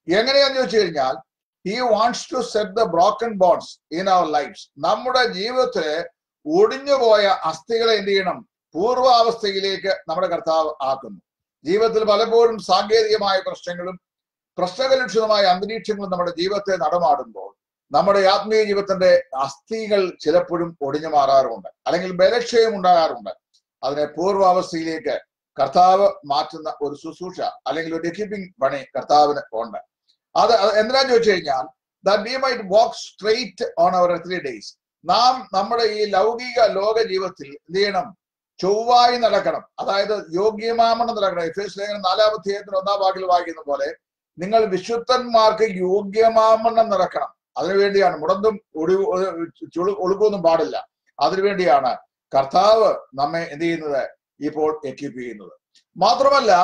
എങ്ങനെയാന്ന് ചോദിച്ചു കഴിഞ്ഞാൽ he wants to set the broken bones in our lifes നമ്മുടെ ജീവിതത്തിലെ ഒടിഞ്ഞുപോയ അസ്ഥികളെ എന്ത് ചെയ്യണം പൂർവാവസ്ഥയിലേക്ക് നമ്മുടെ കർത്താവ് ആക്കുന്നു ജീവിതത്തിൽ പലപ്പോഴും സാങ്കേതികമായ പ്രശ്നങ്ങളും പ്രശ്നകലുഷിതമായ അന്തരീക്ഷങ്ങളും നമ്മുടെ ജീവിതത്തെ നടമാടുമ്പോൾ നമ്മുടെ ആത്മീയ ജീവിതത്തിന്റെ അസ്ഥികൾ ചിലപ്പോഴും ഒടിഞ്ഞു മാറാറുണ്ട് അല്ലെങ്കിൽ ബലക്ഷയം ഉണ്ടാകാറുണ്ട് അതിനെ പൂർവാവസ്ഥയിലേക്ക് കർത്താവ് മാറ്റുന്ന ഒരു ശുശ്രൂഷ അല്ലെങ്കിൽ ഒരു എക്യുപ്പിംഗ് പണി കർത്താവിന് ഉണ്ട് അത് അത് എന്തിനാന്ന് ചോദിച്ചു കഴിഞ്ഞാൽ that we might walk straight on our three days നാം നമ്മുടെ ഈ ലൗകിക ലോക ജീവിതത്തിൽ എന്ത് ചെയ്യണം ചൊവ്വായി നടക്കണം അതായത് യോഗ്യമാമണം നടക്കണം എഫ് എസ് ലേഖനം നാലാം അധ്യായത്തിന് ഒന്നാം വാക്കിൽ വായിക്കുന്ന പോലെ നിങ്ങൾ വിശുദ്ധന്മാർക്ക് യോഗ്യമാമണ്ണം നടക്കണം അതിനുവേണ്ടിയാണ് മുടന്തും ഒടി ചുളു ഒളുക്കൊന്നും പാടില്ല അതിനുവേണ്ടിയാണ് കർത്താവ് നമ്മെ എന്ത് ചെയ്യുന്നത് ഇപ്പോൾ എക്യൂപ്പ് ചെയ്യുന്നത് മാത്രമല്ല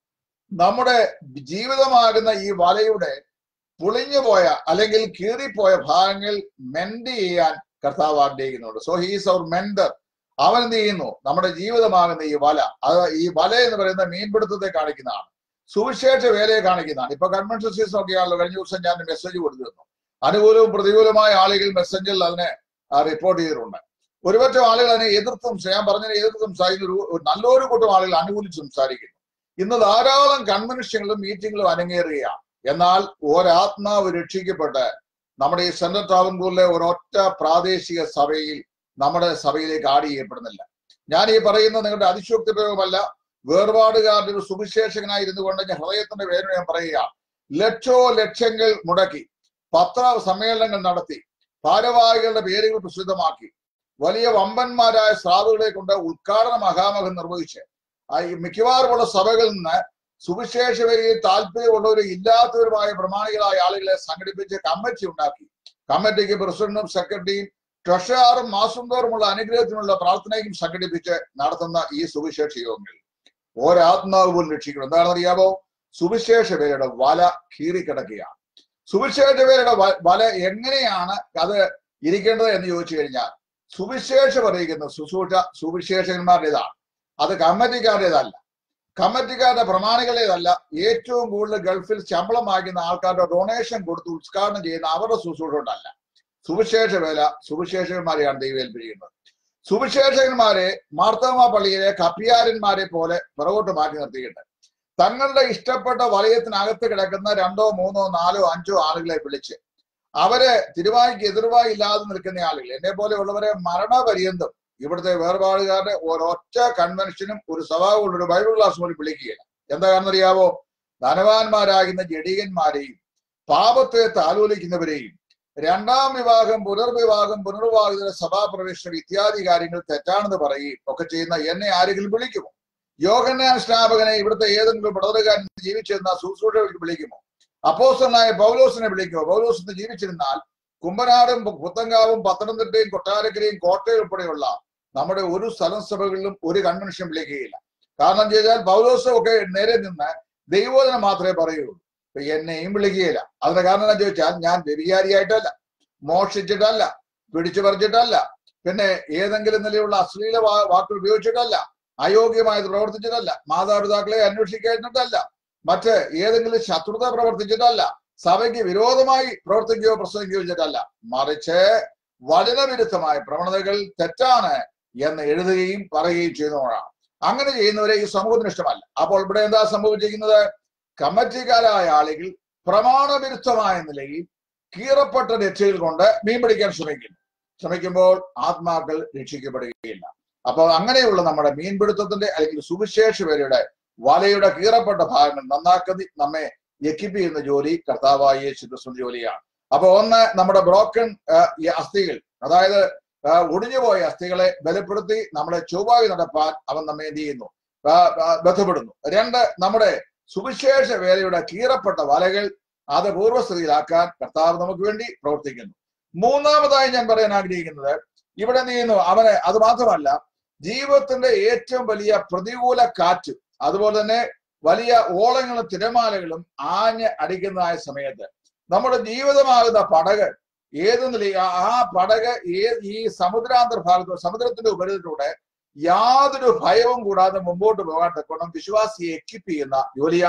നമ്മുടെ ജീവിതമാകുന്ന ഈ വലയുടെ പുളിഞ്ഞുപോയ അല്ലെങ്കിൽ കീറിപ്പോയ ഭാഗങ്ങൾ മെൻഡ് ചെയ്യാൻ കർത്താവ് ആഗ്രഹിക്കുന്നുണ്ട് സോ ഹീസ് അവർ മെൻഡർ അവൻ എന്ത് ചെയ്യുന്നു നമ്മുടെ ജീവിതമാകുന്ന ഈ വല അത് ഈ വല എന്ന് പറയുന്ന മീൻപിടുത്തത്തെ കാണിക്കുന്നതാണ് സുവിശേഷ വേലയെ കാണിക്കുന്നതാണ് ഇപ്പൊ കൺവെൻഷൻ സീസൺ ഒക്കെയാണല്ലോ കഴിഞ്ഞ ദിവസം ഞാൻ മെസ്സേജ് കൊടുത്തിരുന്നു അനുകൂലവും പ്രതികൂലമായ ആളുകൾ മെസ്സേജിൽ അതിനെ റിപ്പോർട്ട് ചെയ്തിട്ടുണ്ട് ഒരുപറ്റം ആളുകൾ അതിനെ എതിർത്ത് ഞാൻ പറഞ്ഞതിനെ എതിർത്ത് സംസാരിക്കുന്ന ഒരു നല്ലൊരു കൂട്ടം ആളുകൾ അനുകൂലിച്ച് സംസാരിക്കുന്നു ഇന്ന് ധാരാളം കൺവെൻഷനുകളും മീറ്റിങ്ങുകളും അരങ്ങേറുകയാണ് എന്നാൽ ഒരാത്മാവ് രക്ഷിക്കപ്പെട്ട് നമ്മുടെ ഈ സെൻട്രൽ ട്രാവൻകൂറിലെ ഒരൊറ്റ പ്രാദേശിക സഭയിൽ നമ്മുടെ സഭയിലേക്ക് ആഡ് ചെയ്യപ്പെടുന്നില്ല ഞാൻ ഈ പറയുന്ന നിങ്ങളുടെ അതിശോക്തി പ്രയോഗമല്ല വേർപാടുകാരുടെ ഒരു സുവിശേഷകനായി ഇരുന്നു കൊണ്ട് ഞാൻ ഹൃദയത്തിന്റെ വേദന ഞാൻ പറയുക ലക്ഷോ ലക്ഷങ്ങൾ മുടക്കി പത്ര സമ്മേളനങ്ങൾ നടത്തി ഭാരവാഹികളുടെ പേരുകൾ പ്രസിദ്ധമാക്കി വലിയ വമ്പന്മാരായ സ്രാവുകളെ കൊണ്ട് ഉദ്ഘാടന മഹാമഹം നിർവഹിച്ച് മിക്കവാറുമുള്ള സഭകളിൽ നിന്ന് സുവിശേഷ വരിയിൽ താല്പര്യമുള്ളവരും ഇല്ലാത്തവരുമായ പ്രമാണികളായ ആളുകളെ സംഘടിപ്പിച്ച് കമ്മിറ്റി ഉണ്ടാക്കി കമ്മിറ്റിക്ക് പ്രസിഡന്റും സെക്രട്ടറിയും ട്രഷറാറും മാസം തോറുമുള്ള അനുഗ്രഹത്തിനുള്ള പ്രാർത്ഥനയും സംഘടിപ്പിച്ച് നടത്തുന്ന ഈ സുവിശേഷ യോഗങ്ങൾ ഒരാത്മാവ് പോലും രക്ഷിക്കണം എന്താണെന്ന് അറിയാമോ സുവിശേഷ പേരുടെ വല കീറിക്കിടക്കുകയാണ് സുവിശേഷ പേരുടെ വല എങ്ങനെയാണ് അത് ഇരിക്കേണ്ടത് എന്ന് ചോദിച്ചു കഴിഞ്ഞാൽ സുവിശേഷം അറിയിക്കുന്ന ശുശ്രൂഷ സുവിശേഷകന്മാരുടേതാണ് അത് കമ്മിറ്റിക്കാരുടേതല്ല കമ്മിറ്റിക്കാരുടെ പ്രമാണികളുടേതല്ല ഏറ്റവും കൂടുതൽ ഗൾഫിൽ ശമ്പളം വാങ്ങിക്കുന്ന ആൾക്കാരുടെ ഡൊണേഷൻ കൊടുത്ത് ഉദ്ഘാടനം ചെയ്യുന്ന അവരുടെ ശുശ്രൂഷ കൊണ്ടല്ല സുവിശേഷ വേല സുവിശേഷകന്മാരെയാണ് ദൈവം ഏൽപ്പിച്ചിരിക്കുന്നത് സുവിശേഷകന്മാരെ മാർത്തോമ പള്ളിയിലെ കപ്പിയാരന്മാരെ പോലെ പുറകോട്ട് മാറ്റി നിർത്തിയിട്ടുണ്ട് തങ്ങളുടെ ഇഷ്ടപ്പെട്ട വലയത്തിനകത്ത് കിടക്കുന്ന രണ്ടോ മൂന്നോ നാലോ അഞ്ചോ ആളുകളെ വിളിച്ച് അവരെ തിരുവായിക്ക് എതിർവായി ഇല്ലാതെ നിൽക്കുന്ന ആളുകൾ എന്നെ പോലെ ഉള്ളവരെ മരണപര്യന്തം ഇവിടുത്തെ വേർപാടുകാരുടെ ഒരൊറ്റ കൺവെൻഷനും ഒരു സഭാവും ഒരു ബൈബിൾ ക്ലാസ് പോലും വിളിക്കുകയില്ല എന്താ കാരണം അറിയാവോ ധനവാന്മാരാകുന്ന ജഡീകന്മാരെയും പാപത്തെ താലോലിക്കുന്നവരെയും രണ്ടാം വിവാഹം പുനർവിവാഹം പുനർവിവാഹിത സഭാപ്രവേശനം ഇത്യാദി കാര്യങ്ങൾ തെറ്റാണെന്ന് പറയുകയും ഒക്കെ ചെയ്യുന്ന എന്നെ ആരെങ്കിലും വിളിക്കുമോ യോഗന്യാൻ സ്നാപകനെ ഇവിടുത്തെ ഏതെങ്കിലും പടതകാരൻ ജീവിച്ചിരുന്ന ശുശ്രൂഷകൾക്ക് വിളിക്കുമോ അപ്പോസ്റ്റലായ പൗലോസിനെ വിളിക്കുമോ പൗലോസ് ഇന്ന് ജീവിച്ചിരുന്നാൽ കുമ്പനാടും പുത്തങ്കാവും പത്തനംതിട്ടയും കൊട്ടാരക്കരയും കോട്ടയം ഉൾപ്പെടെയുള്ള നമ്മുടെ ഒരു സ്ഥലം സഭകളിലും ഒരു കൺവെൻഷൻ വിളിക്കുകയില്ല കാരണം ചെയ്താൽ പൗലോസും ഒക്കെ നേരെ നിന്ന് ദൈവോധനം മാത്രമേ പറയുള്ളൂ എന്നെയും വിളിക്കുകയില്ല അതിന്റെ കാരണം എന്താ ചോദിച്ചാൽ ഞാൻ വ്യഭിചാരിയായിട്ടല്ല മോഷിച്ചിട്ടല്ല പിടിച്ചു പറിച്ചിട്ടല്ല പിന്നെ ഏതെങ്കിലും നിലയുള്ള അശ്ലീല വാക്കുകൾ ഉപയോഗിച്ചിട്ടല്ല അയോഗ്യമായത് പ്രവർത്തിച്ചിട്ടല്ല മാതാപിതാക്കളെ അന്വേഷിക്കാനിട്ടല്ല മറ്റ് ഏതെങ്കിലും ശത്രുത പ്രവർത്തിച്ചിട്ടല്ല സഭയ്ക്ക് വിരോധമായി പ്രവർത്തിക്കുകയോ പ്രസംഗിക്കുകയോ ചെയ്തിട്ടല്ല മറിച്ച് വചനവിരുദ്ധമായ പ്രവണതകൾ തെറ്റാണ് എന്ന് എഴുതുകയും പറയുകയും ചെയ്യുന്നവരാണ് അങ്ങനെ ചെയ്യുന്നവരെ ഈ സമൂഹത്തിന് ഇഷ്ടമല്ല അപ്പോൾ ഇവിടെ എന്താ സംഭവിച്ചിരിക്കുന്നത് കമ്മിറ്റിക്കാരായ ആളുകൾ പ്രമാണവിരുദ്ധമായ നിലയിൽ കീറപ്പെട്ട രക്ഷയിൽ കൊണ്ട് മീൻ പിടിക്കാൻ ശ്രമിക്കുന്നു ശ്രമിക്കുമ്പോൾ ആത്മാക്കൾ രക്ഷിക്കപ്പെടുകയില്ല അപ്പോൾ അങ്ങനെയുള്ള നമ്മുടെ മീൻപിടുത്തത്തിന്റെ അല്ലെങ്കിൽ സുവിശേഷ പേരുടെ വലയുടെ കീറപ്പെട്ട ഭാഗങ്ങൾ നന്നാക്കി നമ്മെ എക്യുപ്പ് ചെയ്യുന്ന ജോലി കർത്താവായ യേശു ക്രിസ്തു ജോലിയാണ് അപ്പൊ ഒന്ന് നമ്മുടെ ബ്രോക്കൺ അസ്ഥികൾ അതായത് ഒടിഞ്ഞുപോയ അസ്ഥികളെ ബലപ്പെടുത്തി നമ്മളെ ചൊവ്വായി നടപ്പാൻ അവൻ നമ്മെ എന്ത് ചെയ്യുന്നു ബന്ധപ്പെടുന്നു രണ്ട് നമ്മുടെ സുവിശേഷ വേലയുടെ കീറപ്പെട്ട വലകൾ അത് പൂർവ്വസ്ഥിതിയിലാക്കാൻ കർത്താവ് നമുക്ക് വേണ്ടി പ്രവർത്തിക്കുന്നു മൂന്നാമതായി ഞാൻ പറയാൻ ആഗ്രഹിക്കുന്നത് ഇവിടെ എന്ത് ചെയ്യുന്നു അവന് അത് മാത്രമല്ല ജീവിതത്തിന്റെ ഏറ്റവും വലിയ പ്രതികൂല കാറ്റ് അതുപോലെ തന്നെ വലിയ ഓളങ്ങളും തിരമാലകളും ആഞ്ഞ് അടിക്കുന്നതായ സമയത്ത് നമ്മുടെ ജീവിതമാകുന്ന പടക് ഏത് നില ആ പടക് ഏ ഈ സമുദ്രാന്തർഭാഗത്തോ സമുദ്രത്തിന്റെ ഉപരിതലൂടെ യാതൊരു ഭയവും കൂടാതെ മുമ്പോട്ട് പോകാൻ തക്കോണം വിശ്വാസിയെ എക്യുപ്പ് ചെയ്യുന്ന ജോലിയാണ്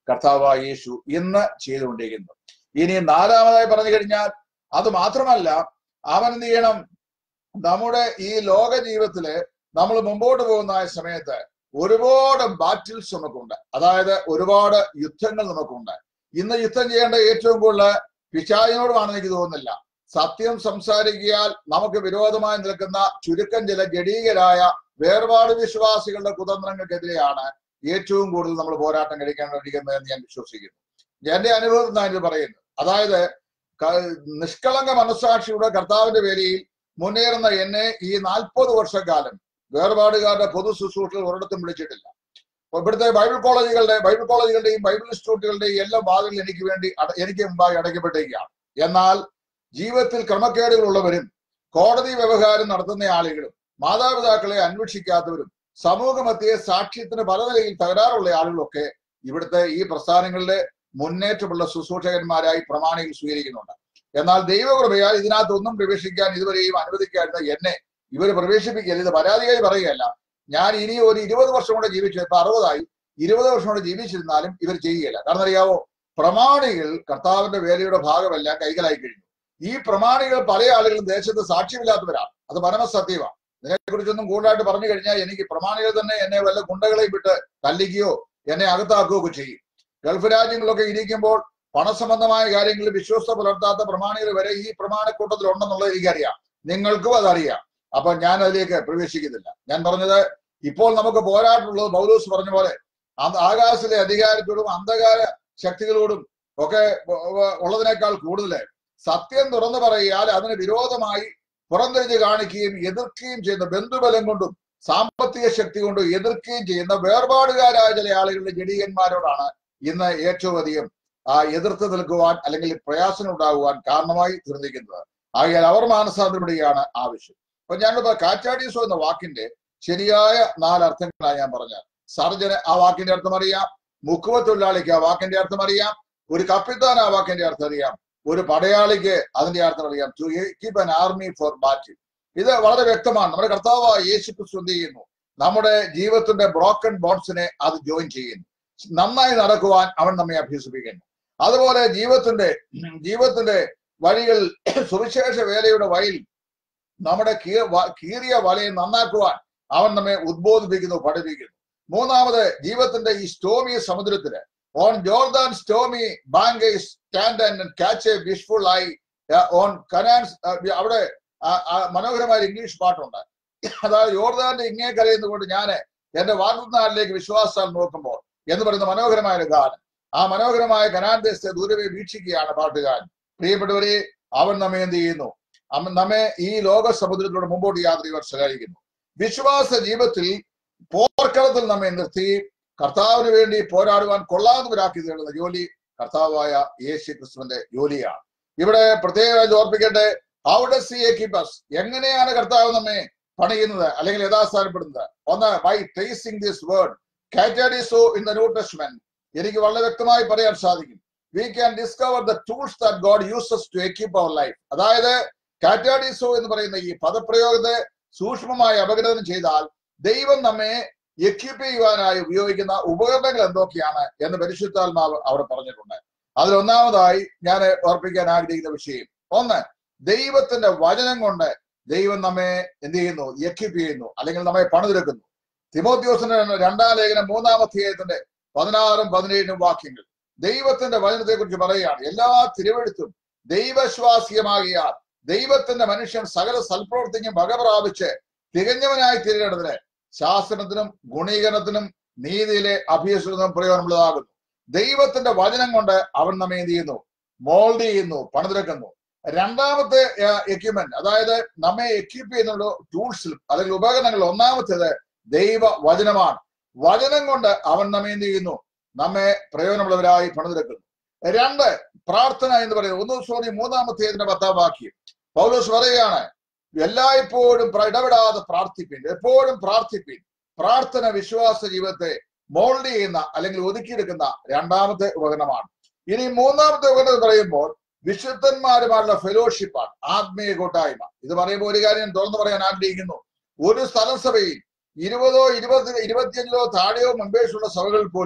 കർത്താവായ യേശു ഇന്ന് ചെയ്തുകൊണ്ടിരിക്കുന്നത് ഇനി നാലാമതായി പറഞ്ഞു കഴിഞ്ഞാൽ അത് മാത്രമല്ല അവൻ എന്ത് ചെയ്യണം നമ്മുടെ ഈ ലോക ജീവിതത്തില് നമ്മൾ മുമ്പോട്ട് പോകുന്ന ആ സമയത്ത് ഒരുപാട് ബാറ്റിൽസ് നമുക്കുണ്ട് അതായത് ഒരുപാട് യുദ്ധങ്ങൾ നമുക്കുണ്ട് ഇന്ന് യുദ്ധം ചെയ്യേണ്ട ഏറ്റവും കൂടുതൽ പിശാചിനോടുമാണെന്ന് എനിക്ക് തോന്നുന്നില്ല സത്യം സംസാരിക്കിയാൽ നമുക്ക് വിരോധമായി നിൽക്കുന്ന ചുരുക്കം ചില ജഡീകരായ വേർപാട് വിശ്വാസികളുടെ കുതന്ത്രങ്ങൾക്കെതിരെയാണ് ഏറ്റവും കൂടുതൽ നമ്മൾ പോരാട്ടം കഴിക്കേണ്ടിയിരിക്കുന്നത് എന്ന് ഞാൻ വിശ്വസിക്കുന്നു എന്റെ അനുഭവത്തിൽ ഞാൻ ഇത് പറയുന്നു അതായത് ക- നിഷ്കളങ്ക മനസ്സാക്ഷിയുടെ കർത്താവിന്റെ പേരിൽ മുന്നേറുന്ന എന്നെ ഈ നാൽപ്പത് വർഷക്കാലം വേർപാടുകാരുടെ പൊതു ശുശ്രൂഷകൾ ഒരിടത്തും വിളിച്ചിട്ടില്ല അപ്പൊ ഇവിടുത്തെ ബൈബിൾ കോളേജുകളുടെ ബൈബിൾ കോളേജുകളുടെയും ബൈബിൾ ഇൻസ്റ്റിറ്റ്യൂട്ടുകളുടെയും എല്ലാ വാതിലും എനിക്ക് വേണ്ടി അട- എനിക്ക് മുമ്പായി അടയ്ക്കപ്പെട്ടിരിക്കുകയാണ് എന്നാൽ ജീവിതത്തിൽ ക്രമക്കേടുകൾ ഉള്ളവരും കോടതി വ്യവഹാരം നടത്തുന്ന ആളുകളും മാതാപിതാക്കളെ അന്വേഷിക്കാത്തവരും സമൂഹമധ്യേ സാക്ഷ്യത്തിന് പല നിലയിൽ തകരാറുള്ള ആളുകളൊക്കെ ഇവിടുത്തെ ഈ പ്രസ്ഥാനങ്ങളിലെ മുന്നേറ്റമുള്ള ശുശ്രൂഷകന്മാരായി പ്രമാണികൾ സ്വീകരിക്കുന്നുണ്ട് എന്നാൽ ദൈവകൃപയാൽ ഇതിനകത്തൊന്നും പ്രവേശിക്കാൻ ഇതുവരെയും അനുവദിക്കാതിരുന്ന എന്നെ ഇവർ പ്രവേശിപ്പിക്കരുത് ഇത് പരാതിയായി പറയുകയല്ല ഞാൻ ഇനി ഒരു ഇരുപത് വർഷം കൊണ്ട് ജീവിച്ചു ഇപ്പൊ അറുപതായി ഇരുപത് വർഷം കൊണ്ട് ജീവിച്ചിരുന്നാലും ഇവർ ചെയ്യുകയില്ല കാരണം അറിയാവോ പ്രമാണികൾ കർത്താവിന്റെ വേലയുടെ ഭാഗമെല്ലാം കൈകളായി കഴിഞ്ഞു ഈ പ്രമാണികൾ പല ആളുകളും ദേശത്ത് സാക്ഷ്യമില്ലാത്തവരാണ് അത് പരമസത്യമാണ് ഇതിനെക്കുറിച്ചൊന്നും കൂടുതലായിട്ട് പറഞ്ഞു കഴിഞ്ഞാൽ എനിക്ക് പ്രമാണികൾ തന്നെ എന്നെ വല്ല ഗുണ്ടകളെയും വിട്ട് തല്ലിക്കുകയോ എന്നെ അകത്താക്കുകയോ ഒക്കെ ചെയ്യും ഗൾഫ് രാജ്യങ്ങളിലൊക്കെ ഇരിക്കുമ്പോൾ പണസംബന്ധമായ കാര്യങ്ങളിൽ വിശ്വസ്ത പുലർത്താത്ത പ്രമാണികൾ വരെ ഈ പ്രമാണക്കൂട്ടത്തിൽ ഉണ്ടെന്നുള്ളത് എനിക്കറിയാം നിങ്ങൾക്കും അതറിയാം അപ്പൊ ഞാൻ അതിലേക്ക് പ്രവേശിക്കുന്നില്ല ഞാൻ പറഞ്ഞത് ഇപ്പോൾ നമുക്ക് പോരാട്ടമുള്ളത് പൗലൂസ് പറഞ്ഞ പോലെ ആ- ആകാശത്തിലെ അധികാരത്തോടും അന്ധകാര ശക്തികളോടും ഒക്കെ ഉ- ഉ- ഉള്ളതിനേക്കാൾ കൂടുതൽ സത്യം തുറന്നു പറയാൽ അതിന് വിരോധമായി പുറംതിരിഞ്ഞ് കാണിക്കുകയും എതിർക്കുകയും ചെയ്യുന്ന ബന്ധുബലം കൊണ്ടും സാമ്പത്തിക ശക്തി കൊണ്ടും എതിർക്കുകയും ചെയ്യുന്ന വേർപാടുകാരായ ചില ആളുകളുടെ ജഡീകന്മാരോടാണ് ഇന്ന് ഏറ്റവും അധികം ആ എതിർത്ത് നിൽക്കുവാൻ അല്ലെങ്കിൽ പ്രയാസം ഉണ്ടാകുവാൻ കാരണമായി തീർന്നിരിക്കുന്നത് ആകയാൽ അവർ മാനസാന്തരപ്പെടുകയാണ് ആവശ്യം അപ്പൊ ഞാനിപ്പോ കാറ്റാടീസോ എന്ന വാക്കിന്റെ ശരിയായ നാല് അർത്ഥങ്ങളാണ് ഞാൻ പറഞ്ഞത് സർജന് ആ വാക്കിന്റെ അർത്ഥം അറിയാം മുക്കുവ തൊഴിലാളിക്ക് ആ വാക്കിന്റെ അർത്ഥം അറിയാം ഒരു കപ്പിത്താൻ ആ വാക്കിന്റെ അർത്ഥം അറിയാം ഒരു പടയാളിക്ക് അതിന്റെ അർത്ഥം അറിയാം to keep an army for battle ഇത് വളരെ വ്യക്തമാണ് നമ്മുടെ കർത്താവ് യേശു ക്രിസ്തു എന്ത് ചെയ്യുന്നു നമ്മുടെ ജീവിതത്തിന്റെ ബ്രോക്കൺ ബോൺസിനെ അത് ജോയിൻ ചെയ്യുന്നു നന്നായി നടക്കുവാൻ അവൻ നമ്മെ അഭ്യസിപ്പിക്കുന്നു അതുപോലെ ജീവിതത്തിന്റെ ജീവിതത്തിന്റെ വഴികൾ സുവിശേഷ വേലയുടെ വഴിയിൽ നമ്മുടെ കീ- വ- കീറിയ വലയെ നന്നാക്കുവാൻ അവൻ നമ്മെ ഉദ്ബോധിപ്പിക്കുന്നു പഠിപ്പിക്കുന്നു മൂന്നാമത് ജീവിതത്തിന്റെ ഈ സ്റ്റോമി സമുദ്രത്തില് on Jordan stormy bank stand and catch a wishful eye on Canaan's അവിടെ ആ- ആ മനോഹരമായ ഒരു ഇംഗ്ലീഷ് പാട്ടുണ്ട് അതായത് യോർദാന്റെ ഇങ്ങേ കരയുന്നതുകൊണ്ട് ഞാൻ എന്റെ വാഗ്ദാനിലേക്ക് വിശ്വാസാൽ നോക്കുമ്പോൾ എന്ന് പറയുന്ന മനോഹരമായ ഒരു ഗാനം ആ മനോഹരമായ കനാൻ ദേശത്തെ ദൂരവെ വീക്ഷിക്കുകയാണ് പാട്ടുകാരൻ പ്രിയപ്പെട്ടവരെ അവൻ നമ്മെ എന്ത് ചെയ്യുന്നു അവൻ നമ്മെ ഈ ലോക സമുദ്രത്തിലൂടെ മുമ്പോട്ട് യാത്ര ചെയ്യുവാൻ സഹായിക്കുന്നു വിശ്വാസ ജീവിതത്തിൽ പോർക്കളത്തിൽ നമ്മെ നിർത്തി കർത്താവിന് വേണ്ടി പോരാടുവാൻ കൊള്ളാവുന്നവരാക്കി തീർന്ന ജോലി കർത്താവായ യേശു ക്രിസ്തുവിന്റെ ജോലിയാണ് ഇവിടെ പ്രത്യേകമായി ഓർപ്പിക്കട്ടെ ഹൗ ഡസ് സി കീപ്പസ് എങ്ങനെയാണ് കർത്താവ് നമ്മെ പണിയുന്നത് അല്ലെങ്കിൽ യഥാസ്ഥാനപ്പെടുന്നത് ഒന്ന് by tracing this word katartizo in the New Testament എനിക്ക് വളരെ വ്യക്തമായി പറയാൻ സാധിക്കും we can discover the tools that God uses to equip our life അതായത് കാറ്റാഡിസോ എന്ന് പറയുന്ന ഈ പദപ്രയോഗത്തെ സൂക്ഷ്മമായി അപഗ്രഥനം ചെയ്താൽ ദൈവം നമ്മെ എക്യൂപ്പ് ചെയ്യുവാനായി ഉപയോഗിക്കുന്ന ഉപകരണങ്ങൾ എന്തൊക്കെയാണ് എന്ന് പരിശുദ്ധാത്മാവ് അവിടെ പറഞ്ഞിട്ടുണ്ട് അതിൽ ഒന്നാമതായി ഞാൻ ഓർപ്പിക്കാൻ ആഗ്രഹിക്കുന്ന വിഷയം ഒന്ന് ദൈവത്തിന്റെ വചനം കൊണ്ട് ദൈവം നമ്മെ എന്ത് ചെയ്യുന്നു എക്യൂപ്പ് ചെയ്യുന്നു അല്ലെങ്കിൽ നമ്മെ പണിതെടുക്കുന്നു തിമോത്യോസിന്റെ രണ്ടാം ലേഖനം മൂന്നാം അധ്യായത്തിന്റെ പതിനാറും പതിനേഴിനും വാക്യങ്ങൾ ദൈവത്തിന്റെ വചനത്തെ കുറിച്ച് പറയുകയാണ് എല്ലാ തിരുവെഴുത്തും ദൈവശ്വാസ്യമാകിയാൽ ദൈവത്തിന്റെ മനുഷ്യൻ സകല സൽപ്രവർത്തിക്കും വക പ്രാപിച്ച് തികഞ്ഞവനായി തീരേണ്ടതിന് ശാസ്ത്രത്തിനും ഗുണീകരണത്തിനും നീതിയിലെ അഭ്യസനത്തിനും പ്രയോജനമുള്ളതാകുന്നു ദൈവത്തിന്റെ വചനം കൊണ്ട് അവൻ നമ്മെ എന്ത് ചെയ്യുന്നു മോൾഡ് ചെയ്യുന്നു പണിതെടുക്കുന്നു രണ്ടാമത്തെ എക്യുപ്മെന്റ് അതായത് നമ്മെ എക്യൂപ്പ് ചെയ്യുന്ന ടൂൾസിൽ അല്ലെങ്കിൽ ഉപകരണങ്ങളിൽ ഒന്നാമത്തേത് ദൈവ വചനമാണ് വചനം കൊണ്ട് അവൻ നമ്മെ എന്ത് ചെയ്യുന്നു നമ്മെ പ്രയോജനമുള്ളവരായി പണിതെടുക്കുന്നു രണ്ട് പ്രാർത്ഥന എന്ന് പറയുന്നത് ഒന്ന് സോണി മൂന്നാമത്തെ പത്താം വാക്യം പൗലോസ് പറയുകയാണ് എല്ലായ്പ്പോഴും പ്ര- ഇടപെടാതെ പ്രാർത്ഥിപ്പിൻ എപ്പോഴും പ്രാർത്ഥിപ്പിൻ പ്രാർത്ഥന വിശ്വാസ ജീവിതത്തെ മോൾഡ് ചെയ്യുന്ന അല്ലെങ്കിൽ ഒതുക്കിയെടുക്കുന്ന രണ്ടാമത്തെ ഉപകരണമാണ് ഇനി മൂന്നാമത്തെ ഉപകരണം എന്ന് പറയുമ്പോൾ വിശുദ്ധന്മാരുമായുള്ള ഫെലോഷിപ്പാണ് ആത്മീയ കൂട്ടായ്മ ഇത് പറയുമ്പോൾ ഒരു കാര്യം ഞാൻ തുറന്നു പറയാൻ ആഗ്രഹിക്കുന്നു ഒരു സ്ഥലസഭയിൽ ഇരുപതോ ഇരുപത്തി ഇരുപത്തിയഞ്ചിലോ താഴെയോ മെമ്പേഴ്സുള്ള സഭകളിൽ പോലും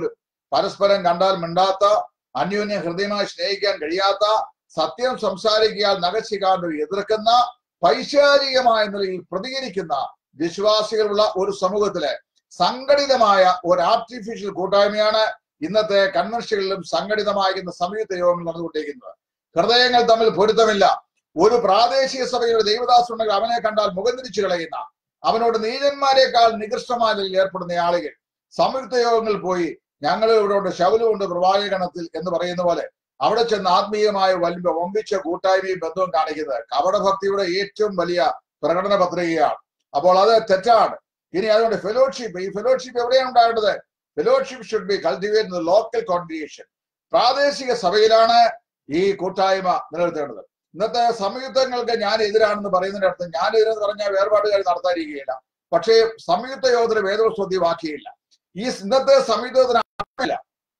പരസ്പരം കണ്ടാൽ മിണ്ടാത്ത അന്യോന്യം ഹൃദയമായി സ്നേഹിക്കാൻ കഴിയാത്ത സത്യം സംസാരിക്കാൻ നഗശിക്കാൻ എതിർക്കുന്ന പൈശാചികമായ നിലയിൽ പ്രതികരിക്കുന്ന വിശ്വാസികളുള്ള ഒരു സമൂഹത്തിലെ സംഘടിതമായ ഒരു ആർട്ടിഫിഷ്യൽ കൂട്ടായ്മയാണ് ഇന്നത്തെ കൺവെൻഷനുകളിലും സംഘടിതമായിരിക്കുന്ന സംയുക്ത യോഗങ്ങൾ നടന്നുകൊണ്ടിരിക്കുന്നത് ഹൃദയങ്ങൾ തമ്മിൽ പൊരുത്തമില്ല ഒരു പ്രാദേശിക സഭയുടെ ദൈവദാസ് ഉണ്ടെങ്കിൽ അവനെ കണ്ടാൽ മുഖം തിരിച്ചു കളയുന്ന അവനോട് നീചന്മാരെക്കാൾ നികൃഷ്ടമായ നിലയിൽ ഏർപ്പെടുന്ന ആളുകൾ സംയുക്ത യോഗങ്ങളിൽ പോയി ഞങ്ങൾ ഇവിടെ ഉണ്ട് ശവലുണ്ട് പ്രവാചകണത്തിൽ എന്ന് പറയുന്ന പോലെ അവിടെ ചെന്ന് ആത്മീയമായ വലിയ ഒമ്പിച്ച കൂട്ടായ്മയും ബന്ധവും കാണിക്കുന്നത് കപടഭക്തിയുടെ ഏറ്റവും വലിയ പ്രകടന പത്രികയാണ് അപ്പോൾ അത് തെറ്റാണ് ഇനി അതുകൊണ്ട് ഫെലോഷിപ്പ് ഈ ഫെലോഷിപ്പ് എവിടെയാണ് ഉണ്ടാകേണ്ടത് fellowship should be cultivate in local congregation പ്രാദേശിക സഭയിലാണ് ഈ കൂട്ടായ്മ നിലനിർത്തേണ്ടത് ഇന്നത്തെ സംയുക്തങ്ങൾക്ക് ഞാൻ എതിരാണെന്ന് പറയുന്നതിന്റെ അടുത്ത് ഞാൻ എതിരെന്ന് പറഞ്ഞാൽ വേർപാടുകാർ നടത്താതിരിക്കുകയില്ല പക്ഷേ സംയുക്ത യോഗത്തിന് വേദോസ്വതി വാക്കിയില്ല ഈ ഇന്നത്തെ സംയുക്തത്തിന് അർത്ഥമില്ല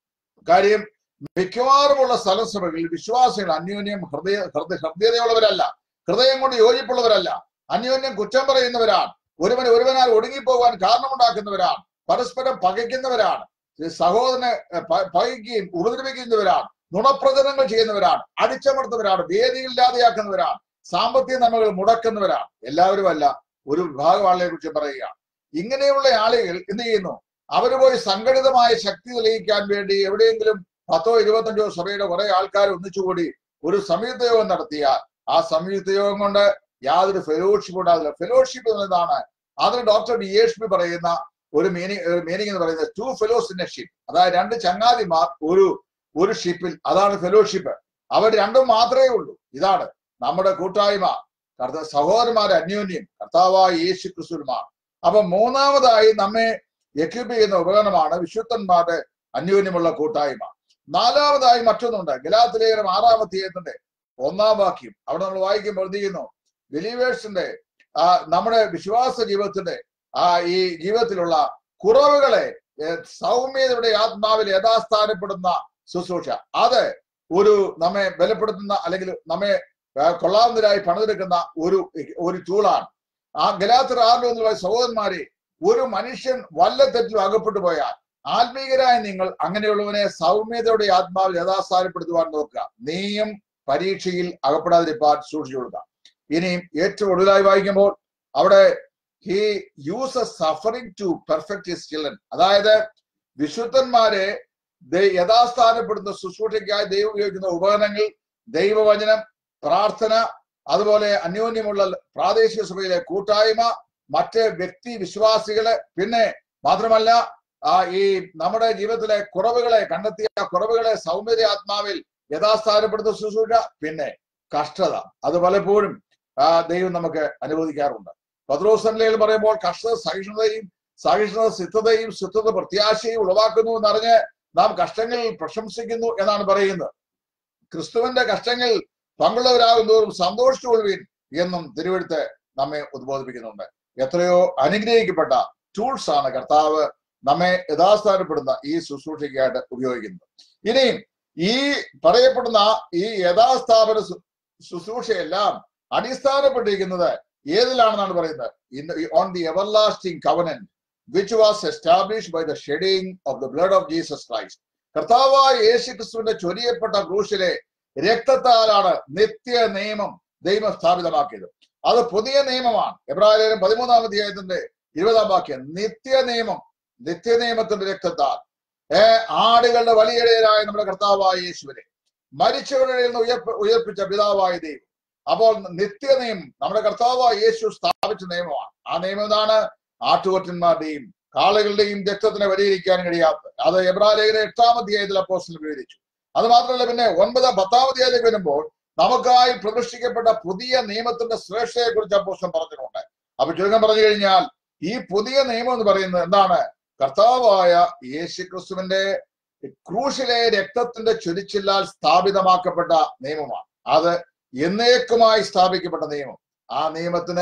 കാര്യം മിക്കവാറുമുള്ള സ്ഥലസഭകളിൽ വിശ്വാസികൾ അന്യോന്യം ഹൃദയ ഹൃദയ ഹൃദയതയുള്ളവരല്ല ഹൃദയം കൊണ്ട് യോജിപ്പുള്ളവരല്ല അന്യോന്യം കുറ്റം പറയുന്നവരാണ് ഒരുവൻ ഒരുവനാൽ ഒടുങ്ങിപ്പോകാൻ കാരണമുണ്ടാക്കുന്നവരാണ് പരസ്പരം പകയ്ക്കുന്നവരാണ് സഹോദരനെ പ- പകയ്ക്കുകയും ഉപദ്രവിക്കുന്നവരാണ് നുണപ്രചരണങ്ങൾ ചെയ്യുന്നവരാണ് അടിച്ചമർത്തുന്നവരാണ് വേദികളില്ലാതെയാക്കുന്നവരാണ് സാമ്പത്തിക നന്മകൾ മുടക്കുന്നവരാണ് എല്ലാവരും അല്ല ഒരു വിഭാഗം ആളുകളെ കുറിച്ച് പറയുകയാണ് ഇങ്ങനെയുള്ള ആളുകൾ എന്ത് ചെയ്യുന്നു അവർ പോയി സംഘടിതമായ ശക്തി തെളിയിക്കാൻ വേണ്ടി എവിടെയെങ്കിലും പത്തോ ഇരുപത്തഞ്ചോ സഭയുടെ കുറെ ആൾക്കാർ ഒന്നിച്ചുകൂടി ഒരു സംയുക്ത യോഗം നടത്തിയാൽ ആ സംയുക്ത യോഗം കൊണ്ട് യാതൊരു ഫെലോഷിപ്പ് ഉണ്ടാകില്ല ഫെലോഷിപ്പ് എന്നതാണ് അതിന് ഡോക്ടർ ഡി എച്ച് പി പറയുന്ന ഒരു മീനിങ് മീനിങ് എന്ന് പറയുന്നത് two fellows in a ship അതായത് രണ്ട് ചങ്ങാതിമാർ ഒരു ഒരു ഷിപ്പിൽ അതാണ് ഫെലോഷിപ്പ് അവർ രണ്ടും മാത്രമേ ഉള്ളൂ ഇതാണ് നമ്മുടെ കൂട്ടായ്മ കർത്ത സഹോദരന്മാരെ അന്യോന്യം കർത്താവായ യേശു ക്രിസ്തുമാർ അപ്പൊ മൂന്നാമതായി നമ്മെ എക്യൂപ്പ് ചെയ്യുന്ന ഉപകരണമാണ് വിശുദ്ധന്മാരുടെ അന്യോന്യമുള്ള കൂട്ടായ്മ നാലാമതായി മറ്റൊന്നുണ്ട് ഗലാത്തിലേഖനം ആറാമത്തെ ഒന്നാം വാക്യം അവിടെ നമ്മൾ വായിക്കുമ്പോൾ എന്ത് ചെയ്യുന്നു ബിലീവേഴ്സിന്റെ ആ നമ്മുടെ വിശ്വാസ ജീവിതത്തിന്റെ ആ ഈ ജീവിതത്തിലുള്ള കുറവുകളെ ഏ, സൗമ്യതയുടെ ആത്മാവിൽ യഥാസ്ഥാനപ്പെടുന്ന ശുശ്രൂഷ അത് ഒരു നമ്മെ ബലപ്പെടുത്തുന്ന അല്ലെങ്കിൽ നമ്മെ ആ, കൊള്ളാവുന്നതിനായി പണിതെടുക്കുന്ന ഒരു ഒരു ടൂളാണ് ആ ഗലാത്തർ ആറിലുള്ള സഹോദരന്മാരെ ഒരു മനുഷ്യൻ വല്ല തെറ്റിലും അകപ്പെട്ടു പോയാൽ ആത്മീയരായ നിങ്ങൾ അങ്ങനെയുള്ളവനെ സൗമ്യതയുടെ ആത്മാവിൽ യഥാസ്ഥാനപ്പെടുത്തുവാൻ നോക്കുക നീയും പരീക്ഷയിൽ അകപ്പെടാതിരിക്കാൻ സൂക്ഷിച്ചു കൊടുക്കുക ഇനിയും ഏറ്റവും ഒടുവിലായി വായിക്കുമ്പോൾ അവിടെ he uses suffering to perfect his children അതായത് വിശുദ്ധന്മാരെ ദൈ- യഥാസ്ഥാനപ്പെടുന്ന ശുശ്രൂഷയ്ക്കായി ദൈവം ഉപയോഗിക്കുന്ന ഉപകരണങ്ങൾ ദൈവവചനം പ്രാർത്ഥന അതുപോലെ അന്യോന്യമുള്ള പ്രാദേശിക സഭയിലെ കൂട്ടായ്മ മറ്റ് വ്യക്തി വിശ്വാസികള് പിന്നെ മാത്രമല്ല ആ ഈ നമ്മുടെ ജീവിതത്തിലെ കുറവുകളെ കണ്ടെത്തിയ കുറവുകളെ സൗമ്യത ആത്മാവിൽ യഥാസ്ഥാനപ്പെടുത്തുന്ന ശുശ്രൂഷ പിന്നെ കഷ്ടത അത് പലപ്പോഴും ആ ദൈവം നമുക്ക് അനുവദിക്കാറുണ്ട് പത്രോസനിലയിൽ പറയുമ്പോൾ കഷ്ടത സഹിഷ്ണുതയും സഹിഷ്ണുത സിദ്ധതയും സിദ്ധത പ്രത്യാശയും ഉളവാക്കുന്നു എന്നറിഞ്ഞ് നാം കഷ്ടങ്ങൾ പ്രശംസിക്കുന്നു എന്നാണ് പറയുന്നത് ക്രിസ്തുവിന്റെ കഷ്ടങ്ങൾ പങ്കുള്ളവരാകുന്നതോറും സന്തോഷിച്ചുകൊള്ളുവീൻ എന്നും തിരുവെടുത്ത് നമ്മെ ഉദ്ബോധിപ്പിക്കുന്നുണ്ട് എത്രയോ അനുഗ്രഹിക്കപ്പെട്ട ടൂൾസ് ആണ് കർത്താവ് നമ്മെ യഥാസ്ഥാനപ്പെടുന്ന ഈ ശുശ്രൂഷയ്ക്കായിട്ട് ഉപയോഗിക്കുന്നത് ഇനിയും ഈ പറയപ്പെടുന്ന ഈ യഥാസ്ഥാപന ശു- ശുശ്രൂഷയെല്ലാം അടിസ്ഥാനപ്പെട്ടിരിക്കുന്നത് ഏതിലാണെന്നാണ് പറയുന്നത് in on the everlasting covenant which was establish by the shedding of the blood of Jesus Christ കർത്താവായ യേശു ക്രിസ്തുവിന്റെ ചൊരിയപ്പെട്ട ക്രൂശിലെ രക്തത്താലാണ് നിത്യ നിയമം ദൈവം സ്ഥാപിതമാക്കിയത് അത് പുതിയ നിയമമാണ് എബ്രാഹിം പതിമൂന്നാം അധ്യായത്തിന്റെ ഇരുപതാം വാക്യം നിത്യ നിയമം നിത്യ നിയമത്തിന്റെ രക്തത്താൽ ഏ ആടുകളുടെ വലിയടയരായ നമ്മുടെ കർത്താവായ യേശുവിനെ മരിച്ചവരുടെ ഇടയിൽ നിന്ന് ഉയർപ്പ ഉയർപ്പിച്ച പിതാവായ ദൈവം അപ്പോൾ നിത്യ നിയമം നമ്മുടെ കർത്താവായ യേശു സ്ഥാപിച്ച നിയമമാണ് ആ നിയമം ഇതാണ് ആട്ടുകൊറ്റന്മാരുടെയും കാളുകളുടെയും രക്തത്തിനെ പരിഹരിക്കാൻ കഴിയാത്ത അത് എബ്രാലേഖന എട്ടാം അധ്യായത്തിൽ അപ്പോസ്റ്റൽ വിവരിച്ചു അത് മാത്രമല്ല പിന്നെ ഒൻപതാം പത്താം അധ്യായത്തിലേക്ക് വരുമ്പോൾ നമുക്കായി പ്രതിഷ്ഠിക്കപ്പെട്ട പുതിയ നിയമത്തിന്റെ ശ്രേഷ്ഠയെ കുറിച്ച് അപ്പോസ്റ്റൽ പറഞ്ഞിട്ടുണ്ട് അപ്പൊ ചുരുക്കം പറഞ്ഞു കഴിഞ്ഞാൽ ഈ പുതിയ നിയമം എന്ന് പറയുന്നത് എന്താണ് കർത്താവായ യേശു ക്രിസ്തുവിന്റെ ക്രൂശിലെ രക്തത്തിന്റെ ചൊരിച്ചില്ലാൽ സ്ഥാപിതമാക്കപ്പെട്ട നിയമമാണ് അത് എന്നേക്കുമായി സ്ഥാപിക്കപ്പെട്ട നിയമം ആ നിയമത്തിന്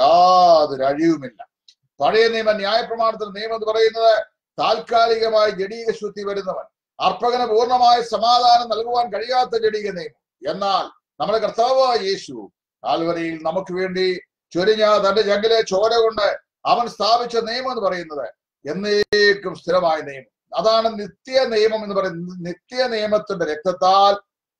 യാതൊരു അഴിവുമില്ല പഴയ നിയമ ന്യായപ്രമാണത്തിന്റെ നിയമം എന്ന് പറയുന്നത് താൽക്കാലികമായി ജഡീക ശുദ്ധി വരുന്നവൻ അർപ്പകന് പൂർണ്ണമായ സമാധാനം നൽകുവാൻ കഴിയാത്ത ജഡീക നിയമം എന്നാൽ നമ്മുടെ കർത്താവായ യേശു കാൽവരിയിൽ നമുക്ക് വേണ്ടി ചൊരിഞ്ഞ തന്റെ ജംഗിലെ ചോര കൊണ്ട് അവൻ സ്ഥാപിച്ച നിയമം എന്ന് പറയുന്നത് എന്നേക്കും സ്ഥിരമായ നിയമം അതാണ് നിത്യ നിയമം എന്ന് പറയുന്നത് നിത്യ നിയമത്തിന്റെ രക്തത്താൽ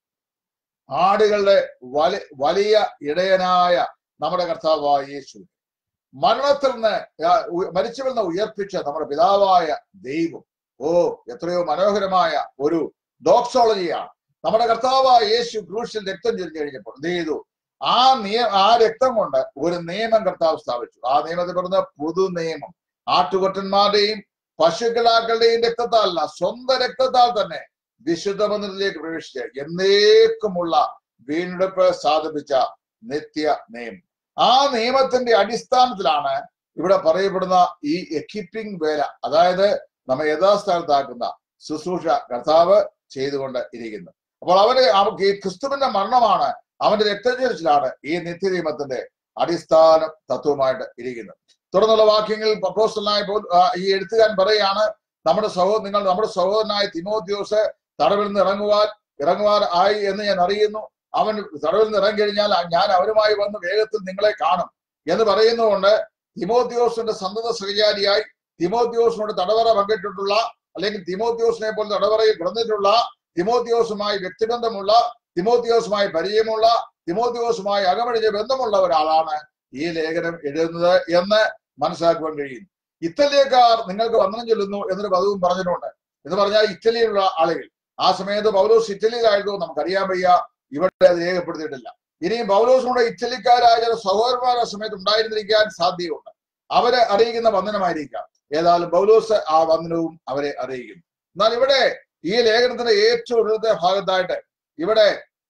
ആടുകളുടെ വലി വലിയ ഇടയനായ നമ്മുടെ കർത്താവായ യേശു മരണത്തിൽ നിന്ന് ആ, ഉ- മരിച്ചവരിൽ നിന്ന് ഉയർപ്പിച്ച നമ്മുടെ പിതാവായ ദൈവം ഓ എത്രയോ മനോഹരമായ ഒരു ഡോക്സോളജിയാണ് നമ്മുടെ കർത്താവായ യേശു ക്രൂശിൽ രക്തം ചൊരിഞ്ഞു കഴിഞ്ഞപ്പോൾ എന്ത് ചെയ്തു ആ നിയ ആ രക്തം കൊണ്ട് ഒരു നിയമം കർത്താവ് സ്ഥാപിച്ചു ആ നിയമത്തിൽ പറയുന്ന പുതു നിയമം ആട്ടുകൊറ്റന്മാരുടെയും പശുക്കിടാക്കളുടെയും രക്തത്താലല്ല സ്വന്തം രക്തത്താൽ തന്നെ വിശുദ്ധ മന്ദിരത്തിലേക്ക് പ്രവേശിച്ച് എന്നേക്കുമുള്ള വീണ്ടെടുപ്പ് സാധിപ്പിച്ച നിത്യ നിയമം ആ നിയമത്തിന്റെ അടിസ്ഥാനത്തിലാണ് ഇവിടെ പറയപ്പെടുന്ന ഈ എക്യുപ്പിംഗ് വേല അതായത് നമ്മെ യഥാസ്ഥാനത്താക്കുന്ന ശുശ്രൂഷ കർത്താവ് ചെയ്തുകൊണ്ട് ഇരിക്കുന്നു അപ്പോൾ അവര് അവർക്ക് ഈ ക്രിസ്തുവിന്റെ മരണമാണ് അവന്റെ രക്തചൊരിച്ചിലാണ് ഈ നിത്യനിയമത്തിന്റെ അടിസ്ഥാന തത്വമായിട്ട് ഇരിക്കുന്നത് തുടർന്നുള്ള വാക്യങ്ങളിൽ അപ്പോസ്റ്റലായ പോൽ ആ, ഈ എഴുത്തുകാരൻ പറയാണ് നമ്മുടെ സഹോ നിങ്ങൾ നമ്മുടെ സഹോദരനായ തിമോത്യോസ് തടവിൽ നിന്ന് ഇറങ്ങുവാൻ ഇറങ്ങുവാൻ ആയി എന്ന് ഞാൻ അറിയുന്നു അവൻ തടവിൽ നിന്ന് ഇറങ്ങി കഴിഞ്ഞാൽ ഞാൻ അവരുമായി വന്ന് വേഗത്തിൽ നിങ്ങളെ കാണും എന്ന് പറയുന്നതുകൊണ്ട് തിമോത്യോസിന്റെ സന്തത സഹചാരിയായി തിമോത്യോസിനോട് തടവറ പങ്കിട്ടിട്ടുള്ള അല്ലെങ്കിൽ തിമോത്യോസിനെ പോലെ തടവറയിൽ കിടന്നിട്ടുള്ള തിമോത്യോസുമായി വ്യക്തിബന്ധമുള്ള തിമോത്യോസുമായി പരിചയമുള്ള തിമോത്യോസുമായി അകമഴിഞ്ഞ ബന്ധമുള്ള ഒരാളാണ് ഈ ലേഖനം എഴുതുന്നത് എന്ന് മനസ്സിലാക്കുവാൻ കഴിയുന്നു ഇറ്റലിയക്കാർ നിങ്ങൾക്ക് വന്ദനം ചൊല്ലുന്നു എന്നൊരു പദവും പറഞ്ഞിട്ടുണ്ട് എന്ന് പറഞ്ഞാൽ ഇറ്റലിയിലുള്ള ആളുകൾ ആ സമയത്ത് പൗലോസ് ഇറ്റലിയിലായിരുന്നു നമുക്കറിയാൻ വയ്യ ഇവിടെ അത് രേഖപ്പെടുത്തിയിട്ടില്ല ഇനിയും പൗലോസിനോട് ഇറ്റലിക്കാരായ ചില സഹോദരന്മാർ ആ സമയത്ത് ഉണ്ടായിരുന്നിരിക്കാൻ സാധ്യതയുണ്ട് അവരെ അറിയിക്കുന്ന വന്ദനമായിരിക്കാം ഏതായാലും പൗലോസ് ആ വന്ദനവും അവരെ അറിയിക്കുന്നു എന്നാൽ ഇവിടെ ഈ ലേഖനത്തിന്റെ ഏറ്റവും ഒടുവിലത്തെ ഭാഗത്തായിട്ട് ഇവിടെ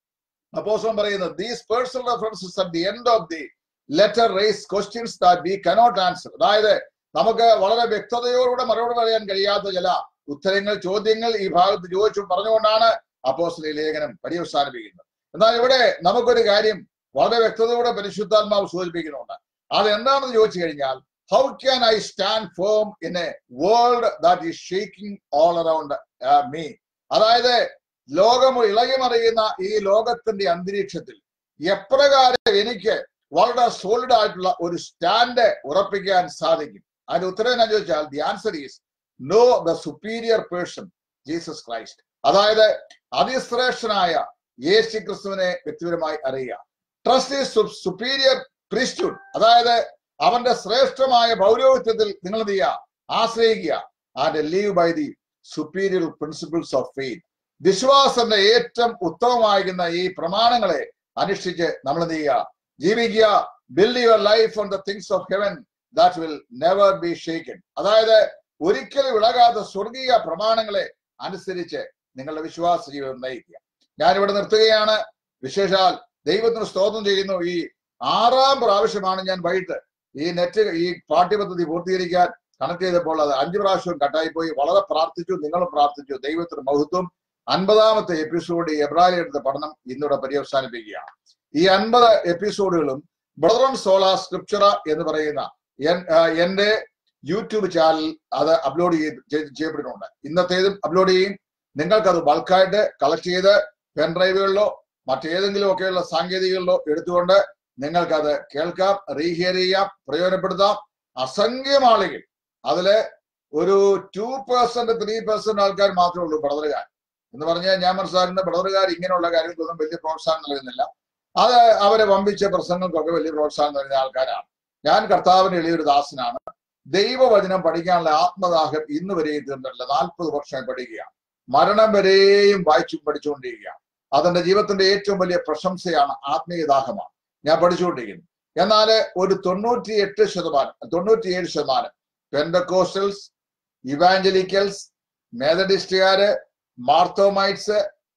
അപ്പോസം പറയുന്നത് these personal references at the end of the letter raise questions that we cannot answer അതായത് നമുക്ക് വളരെ വ്യക്തതയോടുകൂടെ മറുപടി പറയാൻ കഴിയാത്ത ചില ഉത്തരങ്ങൾ ചോദ്യങ്ങൾ ഈ ഭാഗത്ത് ചോദിച്ചു പറഞ്ഞുകൊണ്ടാണ് അപ്പോസ്റ്റൽ ഈ ലേഖനം പര്യവസാനിപ്പിക്കുന്നത് എന്നാൽ ഇവിടെ നമുക്കൊരു കാര്യം വളരെ വ്യക്തതയോടെ പരിശുദ്ധാത്മാവ് സൂചിപ്പിക്കുന്നുണ്ട് അത് എന്താണെന്ന് ചോദിച്ചു കഴിഞ്ഞാൽ how can I stand firm in a world that is shaking all around me അതായത് ലോകം ഇളകിമറിയുന്ന ഈ ലോകത്തിന്റെ അന്തരീക്ഷത്തിൽ എപ്രകാരം എനിക്ക് വളരെ സോളിഡ് ആയിട്ടുള്ള ഒരു സ്റ്റാൻഡ് ഉറപ്പിക്കാൻ സാധിക്കും അതിന്റെ ഉത്തരം ഞാൻ ചോദിച്ചാൽ the answer is no the superior person Jesus Christ അതായത് അതിശ്രേഷ്ഠനായ യേശു ക്രിസ്തുവിനെ വ്യക്തിപരമായി അറിയുക ട്രസ്റ്റ് ഈസ് സുപ്പീരിയർ പ്രിസ്റ്റുഡ് അതായത് അവന്റെ ശ്രേഷ്ഠമായ പൗരോഹിത്യത്തിൽ നിങ്ങൾ എന്ത് ചെയ്യുക ആശ്രയിക്കുക and live by the superior principles of faith വിശ്വാസത്തിന്റെ ഏറ്റവും ഉത്തമമായിരിക്കുന്ന ഈ പ്രമാണങ്ങളെ അനുഷ്ഠിച്ച് നമ്മൾ എന്ത് ചെയ്യുക ജീവിക്കുക build your life on the things of heaven that will never be shaken അതായത് ഒരിക്കലും ഇളകാത്ത സ്വർഗീയ പ്രമാണങ്ങളെ അനുസരിച്ച് നിങ്ങളുടെ വിശ്വാസ ജീവിതം നയിക്കുക ഞാനിവിടെ നിർത്തുകയാണ് വിശേഷാൽ ദൈവത്തിന് സ്തോത്രം ചെയ്യുന്നു ഈ ആറാം പ്രാവശ്യമാണ് ഞാൻ വൈകിട്ട് ഈ നെറ്റ് ഈ പാഠ്യപദ്ധതി പൂർത്തീകരിക്കാൻ കണക്ട് ചെയ്തപ്പോൾ അത് അഞ്ചു പ്രാവശ്യവും കട്ടായി പോയി വളരെ പ്രാർത്ഥിച്ചു നിങ്ങളും പ്രാർത്ഥിച്ചു ദൈവത്തിന് മഹത്വം അൻപതാമത്തെ എപ്പിസോഡ് ഈ എബ്രാഹിം എടുത്ത പഠനം ഇന്നിവിടെ പര്യവസാനിപ്പിക്കുകയാണ് ഈ അൻപത് എപ്പിസോഡുകളും ബ്രദറൻ സോള സ്ക്രിപ്ചറ എന്ന് പറയുന്ന എൻ- ആ, എന്റെ യൂട്യൂബ് ചാനൽ അത് അപ്ലോഡ് ചെയ്ത് ചെയ്യപ്പെട്ടിട്ടുണ്ട് ഇന്നത്തേതും അപ്ലോഡ് ചെയ്യും നിങ്ങൾക്കത് ബൾക്കായിട്ട് കളക്ട് ചെയ്ത് പെൻഡ്രൈവുകളിലോ മറ്റേതെങ്കിലും ഒക്കെയുള്ള സാങ്കേതികളിലോ എടുത്തുകൊണ്ട് നിങ്ങൾക്കത് കേൾക്കാം റീഹിയർ ചെയ്യാം പ്രയോജനപ്പെടുത്താം അസംഖ്യം ആളുകൾ അതില് ഒരു ടു പെർസെന്റ് ത്രീ പെർസെന്റ് ആൾക്കാർ മാത്രമേ ഉള്ളൂ ബ്രദറുകാർ എന്ന് പറഞ്ഞാൽ ഞാൻ മനസ്സിലാക്കുന്ന ബ്രദറുകാർ ഇങ്ങനെയുള്ള കാര്യങ്ങൾക്കൊന്നും വലിയ പ്രോത്സാഹനം നൽകുന്നില്ല അത് അവരെ വമ്പിച്ച പ്രസംഗങ്ങൾക്കൊക്കെ വലിയ പ്രോത്സാഹനം നൽകുന്ന ആൾക്കാരാണ് ഞാൻ കർത്താവിന്റെ എളിയൊരു ദാസനാണ് ദൈവവചനം പഠിക്കാനുള്ള ആത്മദാഹം ഇന്ന് വരെയും തീർന്നിട്ടില്ല നാൽപ്പത് വർഷമായി പഠിക്കുകയാണ് മരണം വരെയും വായിച്ചു പഠിച്ചുകൊണ്ടിരിക്കുകയാണ് അതെന്റെ ജീവിതത്തിന്റെ ഏറ്റവും വലിയ പ്രശംസയാണ് ആത്മീയദാഹമാണ് ഞാൻ പഠിച്ചുകൊണ്ടിരിക്കുന്നു എന്നാൽ ഒരു തൊണ്ണൂറ്റി എട്ട് ശതമാനം തൊണ്ണൂറ്റിയേഴ് ശതമാനം പെൻഡക്കോസ്റ്റൽസ് ഇവാഞ്ചലിക്കൽസ് മെതഡിസ്റ്റുകാര് മാർത്തോമൈറ്റ്സ്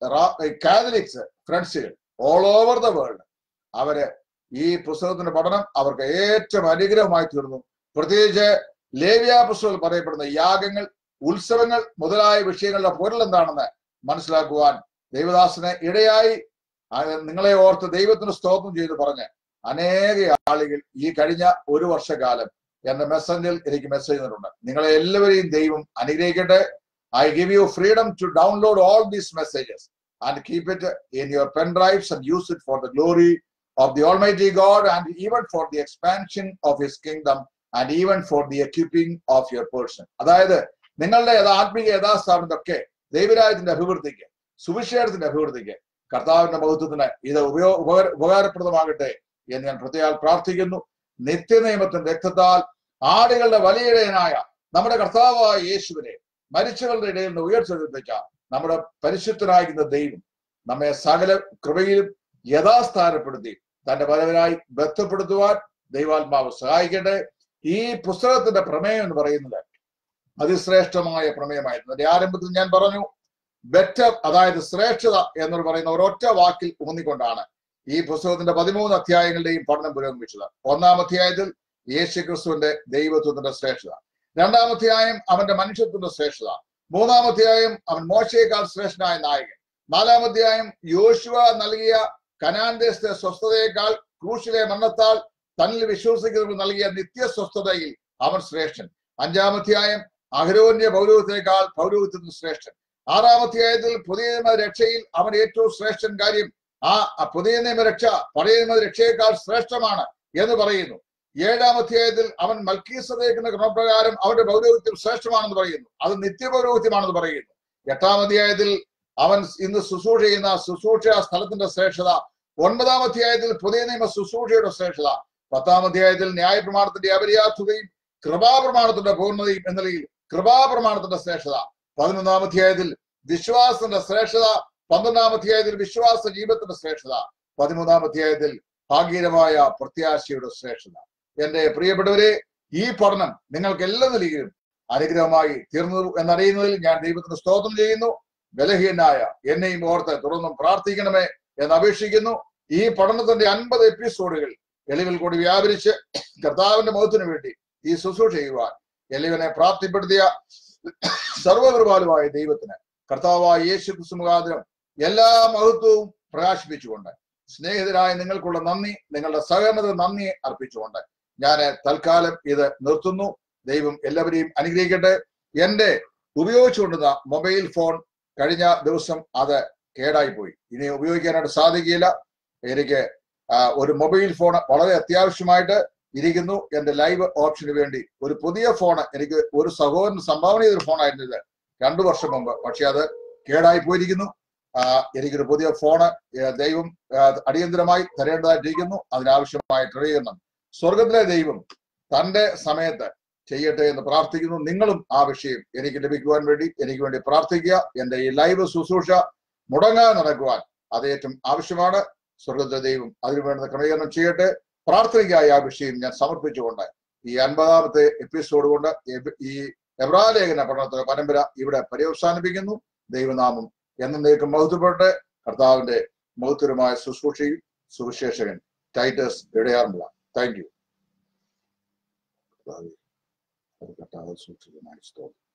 കാതലിക്സ് ഫ്രണ്ട്സുകൾ ഓൾ ഓവർ ദ വേൾഡ് അവര് ഈ പുസ്തകത്തിന്റെ പഠനം അവർക്ക് ഏറ്റവും അനുഗ്രഹമായി തീർന്നു പ്രത്യേകിച്ച് ലേവ്യ പുസ്തകത്തിൽ പറയപ്പെടുന്ന യാഗങ്ങൾ ഉത്സവങ്ങൾ മുതലായ വിഷയങ്ങളുടെ പൊരുൾ എന്താണെന്ന് മനസ്സിലാക്കുവാൻ ദൈവദാസന് ഇടയായി അത് നിങ്ങളെ ഓർത്ത് ദൈവത്തിന് സ്തോത്രം ചെയ്ത് പറഞ്ഞ് അനേക ആളുകൾ ഈ കഴിഞ്ഞ ഒരു വർഷക്കാലം എന്റെ മെസ്സഞ്ചറിൽ എനിക്ക് മെസ്സേജ് തന്നിട്ടുണ്ട് നിങ്ങളെ എല്ലാവരെയും ദൈവം അനുഗ്രഹിക്കട്ടെ I give you freedom to download all these messages and keep it in your pen drives and use it for the glory of the almighty God and even for the expansion of his kingdom and even for the equipping of your person അതായത് നിങ്ങളുടെ യഥാ ആത്മീയ യഥാസ്ഥാപനത്തൊക്കെ ദൈവരാജ്യത്തിന്റെ അഭിവൃദ്ധിക്ക് സുവിശേഷത്തിന്റെ അഭിവൃദ്ധിക്ക് കർത്താവിന്റെ മഹത്വത്തിന് ഇത് ഉപയോ ഉപകാര ഉപകാരപ്രദമാകട്ടെ എന്ന് ഞാൻ പ്രത്യേകം പ്രാർത്ഥിക്കുന്നു നിത്യനിയമത്തിന്റെ രക്തത്താൽ ആടുകളുടെ വലിയിടയനായ നമ്മുടെ കർത്താവായ യേശുവിനെ മരിച്ചവരുടെ ഇടയിൽ നിന്ന് ഉയർച്ചെടുപ്പിച്ച നമ്മുടെ പരിശുദ്ധനായിരിക്കുന്ന ദൈവം നമ്മെ സകല കൃപയിലും യഥാസ്ഥാനപ്പെടുത്തി തന്റെ പരവരായി ബന്ധപ്പെടുത്തുവാൻ ദൈവാത്മാവ് സഹായിക്കട്ടെ ഈ പുസ്തകത്തിന്റെ പ്രമേയം എന്ന് പറയുന്നത് അതിശ്രേഷ്ഠമായ പ്രമേയമായിരുന്നു അതിന്റെ ആരംഭത്തിൽ ഞാൻ പറഞ്ഞു ബെറ്റർ അതായത് ശ്രേഷ്ഠത എന്ന് പറയുന്ന ഒരൊറ്റ വാക്കിൽ ഊന്നിക്കൊണ്ടാണ് ഈ പുസ്തകത്തിന്റെ പതിമൂന്ന് അധ്യായങ്ങളുടെയും പഠനം പുരോഗമിച്ചത് ഒന്നാം അധ്യായത്തിൽ യേശു ക്രിസ്തുവിന്റെ ദൈവത്വത്തിന്റെ ശ്രേഷ്ഠത രണ്ടാം അധ്യായം അവന്റെ മനുഷ്യത്വത്തിന്റെ ശ്രേഷ്ഠത മൂന്നാം അധ്യായം അവൻ മോശയേക്കാൾ ശ്രേഷ്ഠനായ നായകൻ നാലാം അധ്യായം യോശുവ നൽകിയ കനാൻ ദേശത്തെ സ്വസ്ഥതയേക്കാൾ ക്രൂശിലെ മരണത്താൽ തന്നിൽ വിശ്വസിക്കുന്നവർക്ക് നൽകിയ നിത്യസ്വസ്ഥതയിൽ അവൻ ശ്രേഷ്ഠൻ അഞ്ചാം അധ്യായം അഹരോന്യ പൗരവത്തേക്കാൾ പൗരവത്തിന് ശ്രേഷ്ഠൻ ആറാം അധ്യായത്തിൽ പുതിയ നിയമ രക്ഷയിൽ അവൻ ഏറ്റവും ശ്രേഷ്ഠൻ കാര്യം ആ ആ പുതിയ നിയമ രക്ഷ പഴയ നിയമ രക്ഷയേക്കാൾ ശ്രേഷ്ഠമാണ് എന്ന് പറയുന്നു ഏഴാം അധ്യായത്തിൽ അവൻ മൽക്കീസതേക്കുന്ന ക്രമപ്രകാരം അവന്റെ പൗരോഹിത്യം ശ്രേഷ്ഠമാണെന്ന് പറയുന്നു അത് നിത്യപൗരോഹിത്യമാണെന്ന് പറയുന്നു എട്ടാം അധ്യായത്തിൽ അവൻ ഇന്ന് ശുശ്രൂഷ ചെയ്യുന്ന ശുശ്രൂഷ സ്ഥലത്തിന്റെ ശ്രേഷ്ഠത ഒൻപതാം അധ്യായത്തിൽ പുതിയ നിയമ ശുശ്രൂഷയുടെ ശ്രേഷ്ഠത പത്താം അധ്യായത്തിൽ ന്യായപ്രമാണത്തിന്റെ അപര്യാപ്തതയും കൃപാപ്രമാണത്തിന്റെ പൂർണ്ണതയും എന്ന നിലയിൽ കൃപാപ്രമാണത്തിന്റെ ശ്രേഷ്ഠത പതിനൊന്നാം അധ്യായത്തിൽ വിശ്വാസത്തിന്റെ ശ്രേഷ്ഠത പന്ത്രണ്ടാം അധ്യായത്തിൽ വിശ്വാസ ജീവിതത്തിന്റെ ശ്രേഷ്ഠത പതിമൂന്നാം അധ്യായത്തിൽ ഭാഗീരമായ പ്രത്യാശയുടെ ശ്രേഷ്ഠത എന്റെ പ്രിയപ്പെട്ടവരെ ഈ പഠനം നിങ്ങൾക്ക് എല്ലാ നിലയിലും അനുഗ്രഹമായി തീർന്നു എന്നറിയുന്നതിൽ ഞാൻ ദൈവത്തിന് സ്തോത്രം ചെയ്യുന്നു ബലഹീനായ എന്നെയും ഓർത്ത് തുടർന്നും പ്രാർത്ഥിക്കണമേ എന്ന് അപേക്ഷിക്കുന്നു ഈ പഠനത്തിന്റെ അൻപത് എപ്പിസോഡുകൾ എളിവിൽ കൂടി വ്യാപരിച്ച് കർത്താവിന്റെ മുഖത്തിന് വേണ്ടി ഈ ശുശ്രൂഷ ചെയ്യുവാൻ എളിവനെ പ്രാപ്തിപ്പെടുത്തിയ സർവകൃപാലുവായ ദൈവത്തിന് കർത്താവായ യേശു ക്രിസ്തു മുഖാന്തരം എല്ലാ മഹത്വവും പ്രകാശിപ്പിച്ചുകൊണ്ട് സ്നേഹിതരായ നിങ്ങൾക്കുള്ള നന്ദി നിങ്ങളുടെ സഹകരണത്തിന് നന്ദി അർപ്പിച്ചുകൊണ്ട് ഞാൻ തൽക്കാലം ഇത് നിർത്തുന്നു ദൈവം എല്ലാവരെയും അനുഗ്രഹിക്കട്ടെ എന്റെ ഉപയോഗിച്ചുകൊണ്ടുന്ന മൊബൈൽ ഫോൺ കഴിഞ്ഞ ദിവസം അത് കേടായിപ്പോയി ഇനി ഉപയോഗിക്കാനായിട്ട് സാധിക്കില്ല എനിക്ക് ആ, ഒരു മൊബൈൽ ഫോൺ വളരെ അത്യാവശ്യമായിട്ട് ഇരിക്കുന്നു എന്റെ ലൈവ് ഓപ്ഷന് വേണ്ടി ഒരു പുതിയ ഫോൺ എനിക്ക് ഒരു സഹോദരൻ സംഭാവന ചെയ്തൊരു ഫോണായിരുന്നു ഇത് രണ്ടു വർഷം മുമ്പ് പക്ഷെ അത് കേടായി പോയിരിക്കുന്നു ആ, എനിക്കൊരു പുതിയ ഫോണ് ഏ, ദൈവം ആ, അടിയന്തരമായി തരേണ്ടതായിട്ടിരിക്കുന്നു അതിനാവശ്യമായ ക്രമീകരണം സ്വർഗത്തിലെ ദൈവം തന്റെ സമയത്ത് ചെയ്യട്ടെ എന്ന് പ്രാർത്ഥിക്കുന്നു നിങ്ങളും ആ വിഷയം എനിക്ക് ലഭിക്കുവാൻ വേണ്ടി എനിക്ക് വേണ്ടി പ്രാർത്ഥിക്കുക എന്റെ ഈ ലൈവ് ശുശ്രൂഷ മുടങ്ങാതെ നടക്കുവാൻ അത് ഏറ്റവും ആവശ്യമാണ് സ്വർഗത്തിലെ ദൈവം അതിനു വേണ്ട ക്രമീകരണം ചെയ്യട്ടെ പ്രാർത്ഥനയ്ക്കായി ആ വിഷയം ഞാൻ സമർപ്പിച്ചുകൊണ്ട് ഈ അൻപതാമത്തെ എപ്പിസോഡ് കൊണ്ട് എബ്- ഈ എബ്രാലേഖന പഠനത്തിന്റെ പരമ്പര ഇവിടെ പര്യവസാനിപ്പിക്കുന്നു ദൈവനാമം എന്നേക്കും മഹത്വപ്പെട്ട് കർത്താവിന്റെ മഹത്വരമായ ശുശ്രൂഷയും സുവിശേഷകൻ ടൈറ്റസ് ഇടയാറുമുള്ള താങ്ക് യു കർത്താവെ, അത് കർത്താവ് സൂക്ഷിക്കുന്നതായി സ്തോത്രം